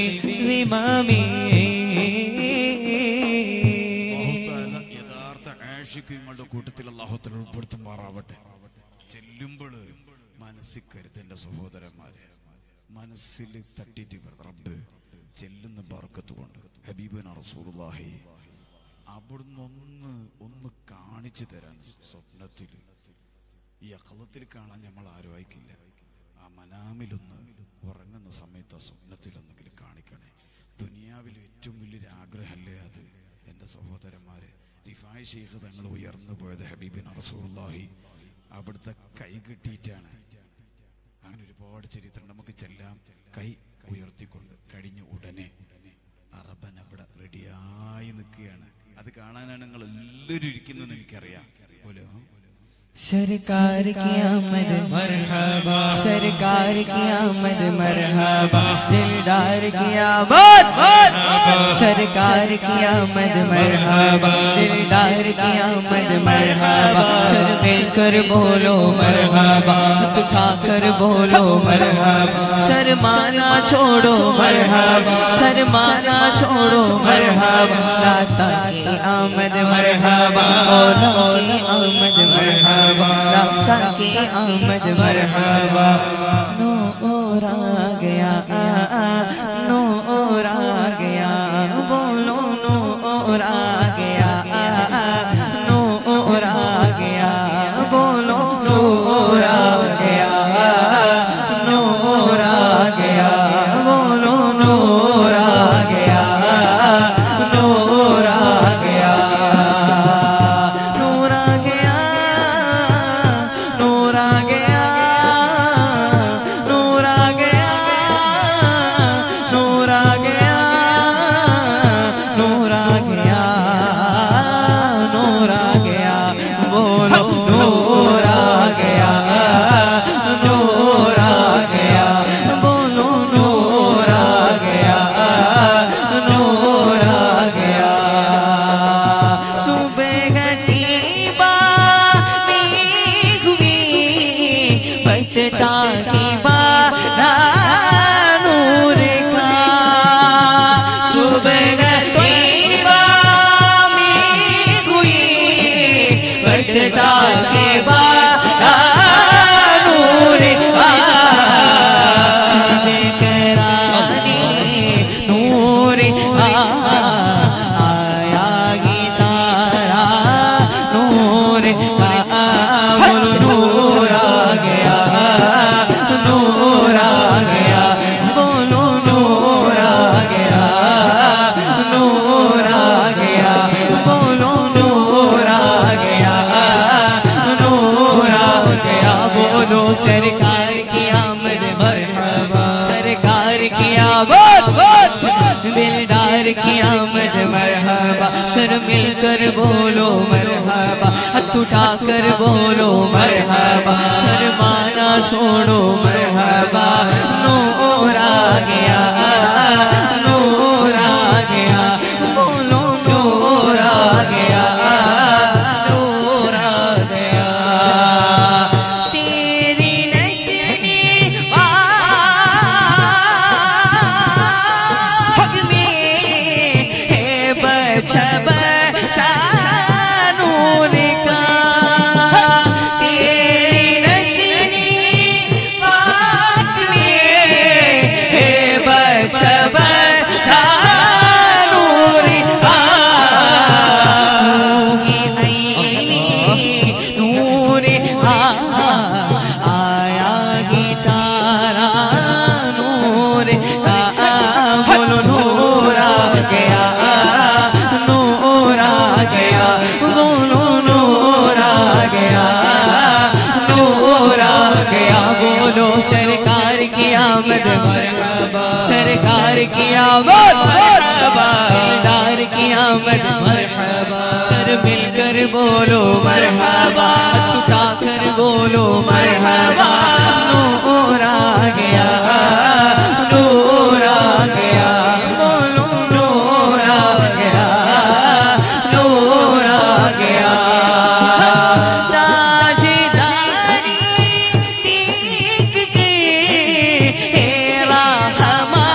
بذمامي യഥാർത്ഥ ആഷിക്കുകളുടെ കൂട്ടത്തിൽ അള്ളാഹുത്തല ഉൾപ്പെടുത്തുമാറാവട്ടെ ചെല്ലുമ്പോൾ മനസ്സിൽ കരുതെന്റെ സഹോദരന്മാരെ മനസ്സിൽ തട്ടിട്ട് റബ്ബ് ചെല്ലുന്ന ബർക്കത്ത് കൊണ്ട് ഹബീബൻ റസൂലുള്ളാഹി അവിടുന്ന് ഒന്ന് ഒന്ന് കാണിച്ചു തരാൻ സ്വപ്നത്തിൽ ഈ അക്കലത്തിൽ കാണാൻ നമ്മൾ ആരും അയക്കില്ല ആ മനാമിലൊന്ന് ഉറങ്ങുന്ന സമയത്ത് ആ സ്വപ്നത്തിലൊന്നെങ്കിലും കാണിക്കണേ ദുനിയാവിൽ ഏറ്റവും വലിയൊരു ആഗ്രഹമല്ലേ അത് എൻ്റെ സഹോദരന്മാരെ റിഫായ് ഷെയ്ഖ് തങ്ങൾ ഉയർന്നു പോയത് ഹബീബിൻ റസൂലുള്ളാഹി അവിടുത്തെ കൈ കിട്ടിയിട്ടാണ് അങ്ങനെ ഒരുപാട് ചരിത്രം നമുക്ക് ചെല്ലാം കൈ ഉയർത്തിക്കൊണ്ട് കഴിഞ്ഞ ഉടനെ അറബൻ അവിടെ റെഡിയായി നിൽക്കുകയാണ് അത് കാണാനാണ് നിങ്ങൾ എല്ലാവരും ഇരിക്കുന്നതെന്ന് എനിക്കറിയാം പോലോ सरकार की आमद मरहबा सरकार की आमद मरहबा दिलदार की आमद सरकार की आमद मरहबा दिलदार की आमद मरहबा सर मिलकर बोलो मरहबा हाथ उठाकर बोलो मरहबा सर माना छोड़ो मरहबा सर माना छोड़ो मरहबा दाता की आमद मरहबा औला की आमद मरहबा दाता की आमद मरहबा नूर आ गया नूर आ गया बोलो नूर आ गया नूर आ गया बोलो नूर आ गया नूर आ गया बोलो नूर आ गया नूर आ गया नूर आ गया नूर आ गया नूर आ गया नूर आ गया नूर आ गया नूर आ गया बोलो नूर आ गया नूर आ गया बोलो नूर आ गया नूर आ गया सुबह गतीबा में हुई बटता की बारा नूर का सुबह गतीबा में हुई बटता के बारा नूर का सबे करानी नूर आया ही तारा नूर बोलो नूर आ गया नूर आ गया बोलो नूर आ गया नूर आ गया बोलो नूर आ गया नूर आ गया बोलो सरकार की आमद मरहबा सरकार की आमद दिलदार की आमद मरहबा सर मिलकर बोलो मरहबा हाथ उठाकर बोलो मरहबा सर माना छोड़ो मरहबा नूर आ गया नूर आ गया बोलो नूर आ गया नूर आ गया तेरी नस्ली बाग में है बच्चा बच्चा नूर का तेरी नस्ली बाग में है बच्चा बच्चा नूर का तू ही आईनी नूर आ आया ही तारा नूर आ बोलो नूर आ गया नूर आ गया बोलो नूर आ गया नूर आ गया बोलो सरकार की आमद मरहबा सरकार की आमद मरहबा दिलदार की आमद मरहबा सर मिलकर बोलो मरहबा हाथ उठाकर बोलो मरहबा नूर आ गया नूर आ गया बोलो नूर आ गया नूर आ गया ताजदारी देख के हेरा हमा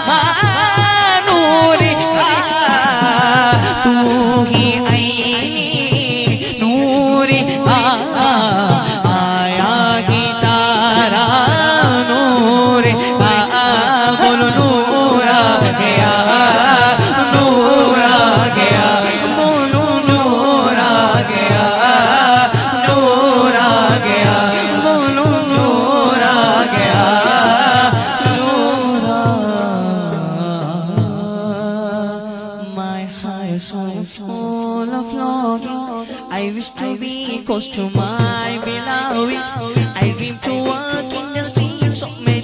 नूर का तू ही आईनी नूर आ आया ही तारा नूर आ बोलो नूर आ गया नूर आ गया बोलो नूर आ गया नूर आ गया बोलो नूर आ गया नूर आ- My heart is so full of longing I wish to be close to my beloved I dream to walk in the streets of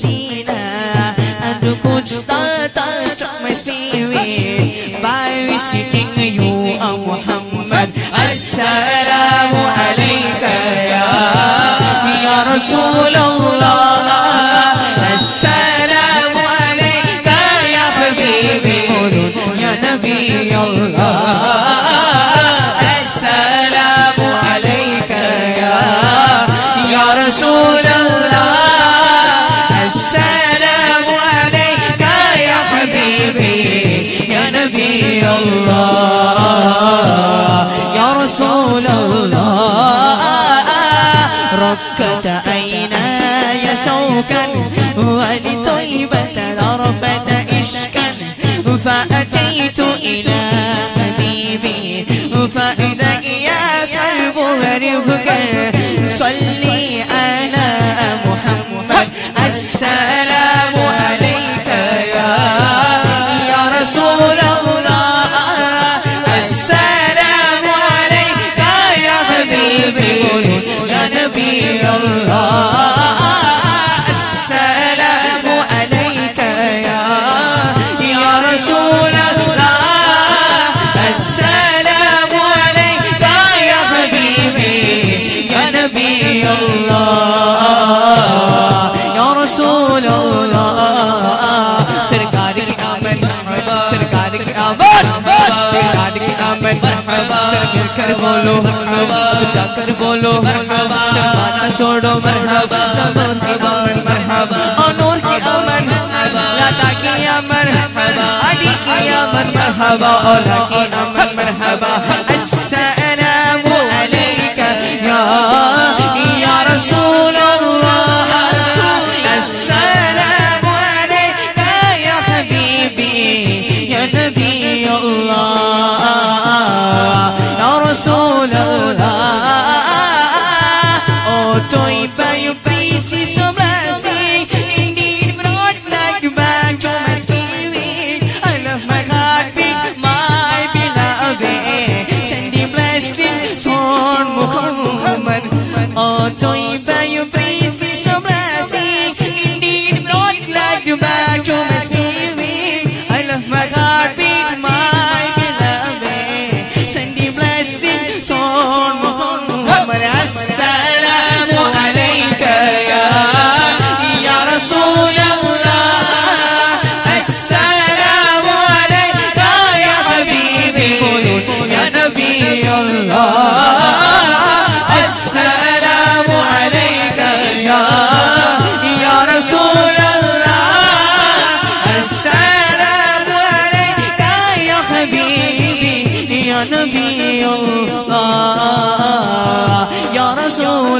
कुछ दाता struck my spirit by visiting you, O Muhammad. Assalamu alayka ya, ya Rasulullah. Assalamu alayka ya Habibi, ya Nabi Allah. Assalamu alayka ya, ya Rasulullah. السلام عليك يا حبيبي يا نبي الله يا رسول الله ركت عيناي شوكا ولطيبة ذرفة إشكا فأتيت إلى حبيبي فإذا إياك البغرفك صلي على محمد السلام عليك يا يا رسول الله السلام عليك يا حبيبي يا نبي الله السلام عليك يا يا رسول الله السلام عليك يا حبيبي يا نبي الله يا رسول الله सरकार की आमद सरकार की आमद सरकार की आमद सर मिलकर बोलो खुदा कर बोलो सरमाना छोड़ो मरहबा नूर की आमद मरहबा और नूर की आमद लाता की आमद आदि की आमद मरहबा औला की आमद मरहबा अस्सलामु अलैका या या रसूल अल्लाह السلام عليك يا حبيبي يا نبي الله يا رسول الله Oh, Toiba, you please is so blessing. Indeed, brought light back to my spirit. I love my heartbeat, my beloved. Sending blessings on Muhammad. Oh, Toiba, you please is so blessing. Indeed, brought light back to my spirit. I love my heartbeat, my beloved. Sending blessings on Muhammad. Assalamu alayka ya, ya Rasul Allah. Assalamu alayka ya Habibi, ya Nabi Allah. Assalamu alayka ya, ya Rasul Allah. Assalamu alayka ya Habibi, ya Nabi Allah. Ya Rasul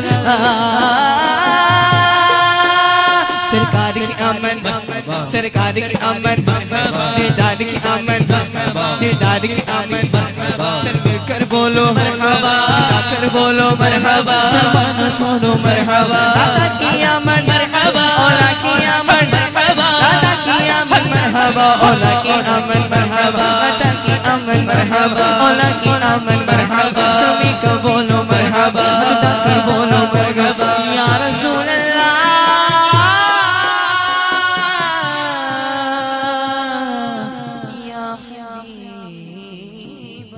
Allah. सरकार की अमन सरकार की अमन दिलदार की अमन दिलदार की अमन sir मिलकर बोलो मरहबा कर बोलो मरहबा सरमाना सुनो मरहबा दादा की अमन मरहबा ओला की अमन मरहबा दादा की अमन मरहबा ओला की अमन मरहबा दादा की अमन मरहबा ओला की अमन मरहबा सभी को बोलो मरहबा दादा कर बोलो मरहबा या रसूल अल्लाह या हबीब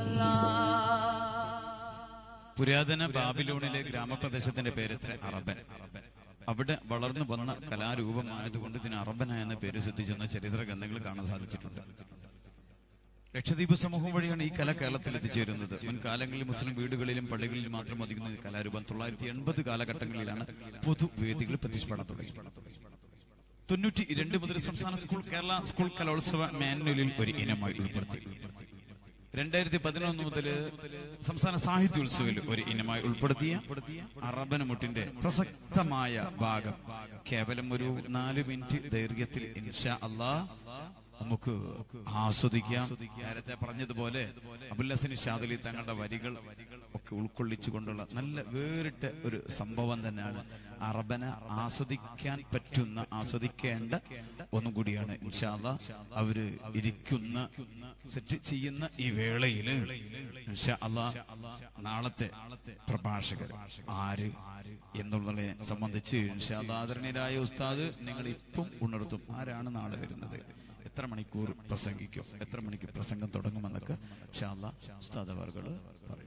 പുരാതന ബാബിലോണിലെ ഗ്രാമപ്രദേശത്തിന്റെ പേരെത്ര അറബൻ അവിടെ വളർന്നു വന്ന കലാരൂപമായതുകൊണ്ട് ഇതിന് അറബന എന്ന പേര് സിദ്ധിച്ചെന്ന ചരിത്ര ഗ്രന്ഥങ്ങൾ കാണാൻ സാധിച്ചിട്ടുണ്ട് ലക്ഷദ്വീപ് സമൂഹം വഴിയാണ് ഈ കല കേരളത്തിൽ എത്തിച്ചേരുന്നത് മുൻകാലങ്ങളിൽ മുസ്ലിം വീടുകളിലും പള്ളികളിലും മാത്രം ഒതുങ്ങുന്ന ഈ കലാരൂപം തൊള്ളായിരത്തി എൺപത് കാലഘട്ടങ്ങളിലാണ് പൊതുവേദികൾ പ്രത്യക്ഷപ്പെടാൻ തുടങ്ങി തൊണ്ണൂറ്റി രണ്ട് മുതൽ സംസ്ഥാന സ്കൂൾ കേരള സ്കൂൾ കലോത്സവ മാനുവലിൽ ഒരു ഇനമായി ഉൾപ്പെടുത്തി രണ്ടായിരത്തി പതിനൊന്ന് മുതൽ സംസ്ഥാന സാഹിത്യോത്സവിൽ ഒരു ഇനമായി ഉൾപ്പെടുത്തിയ അറബനമുട്ടിന്റെ പ്രസക്തമായ ഭാഗം കേവലം ഒരു നാല് മിനിറ്റ് ദൈർഘ്യത്തിൽ ഇൻഷാ അള്ളാ നമുക്ക് ആസ്വദിക്കാം നേരത്തെ പറഞ്ഞതുപോലെ അബുല്ലസിന് ഷാദലി തങ്ങളുടെ വരികൾ കാര്യങ്ങളൊക്കെ ഉൾക്കൊള്ളിച്ചുകൊണ്ടുള്ള നല്ല വേറിട്ട ഒരു സംഭവം തന്നെയാണ് അറബന ആസ്വദിക്കാൻ പറ്റുന്ന ആസ്വദിക്കേണ്ട ഒന്നും കൂടിയാണ് ഇൻഷാല്ല അവര് ഇരിക്കുന്ന സെറ്റ് ചെയ്യുന്ന ഈ വേളയില് ഇൻഷാ അല്ലാ നാളത്തെ പ്രഭാഷകർ ആര് എന്നുള്ളതിനെ സംബന്ധിച്ച് ഇൻഷാ അല്ലാ ആദരണീയരായ ഉസ്താദ് നിങ്ങൾ ഇപ്പം ഉണർത്തും ആരാണ് നാളെ വരുന്നത് എത്ര മണിക്കൂർ പ്രസംഗിക്കും എത്ര മണിക്ക് പ്രസംഗം തുടങ്ങുമെന്നൊക്കെ ഇൻഷാ അല്ലാ ഉസ്താദ് അവർകൾ പറയും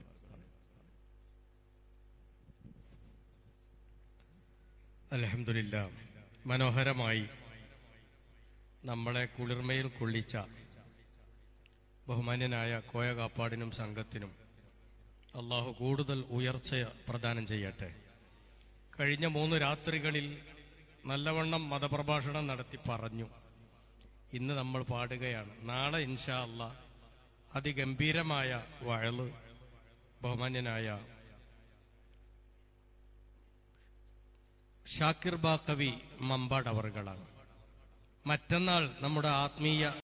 അലഹമില്ല മനോഹരമായി നമ്മളെ കുളിർമയിൽ കൊള്ളിച്ച ബഹുമാന്യനായ കോയ കാപ്പാടിനും സംഘത്തിനും അള്ളാഹു കൂടുതൽ ഉയർച്ച പ്രദാനം ചെയ്യട്ടെ കഴിഞ്ഞ മൂന്ന് രാത്രികളിൽ നല്ലവണ്ണം മതപ്രഭാഷണം നടത്തി പറഞ്ഞു ഇന്ന് നമ്മൾ പാടുകയാണ് നാളെ ഇൻഷാ അല്ലാ അതിഗംഭീരമായ വഴല് ബഹുമാന്യനായ ഷാക്കിർ ബാക്കവി മമ്പാട് അവർകളാണ് മറ്റന്നാൾ നമ്മുടെ ആത്മീയ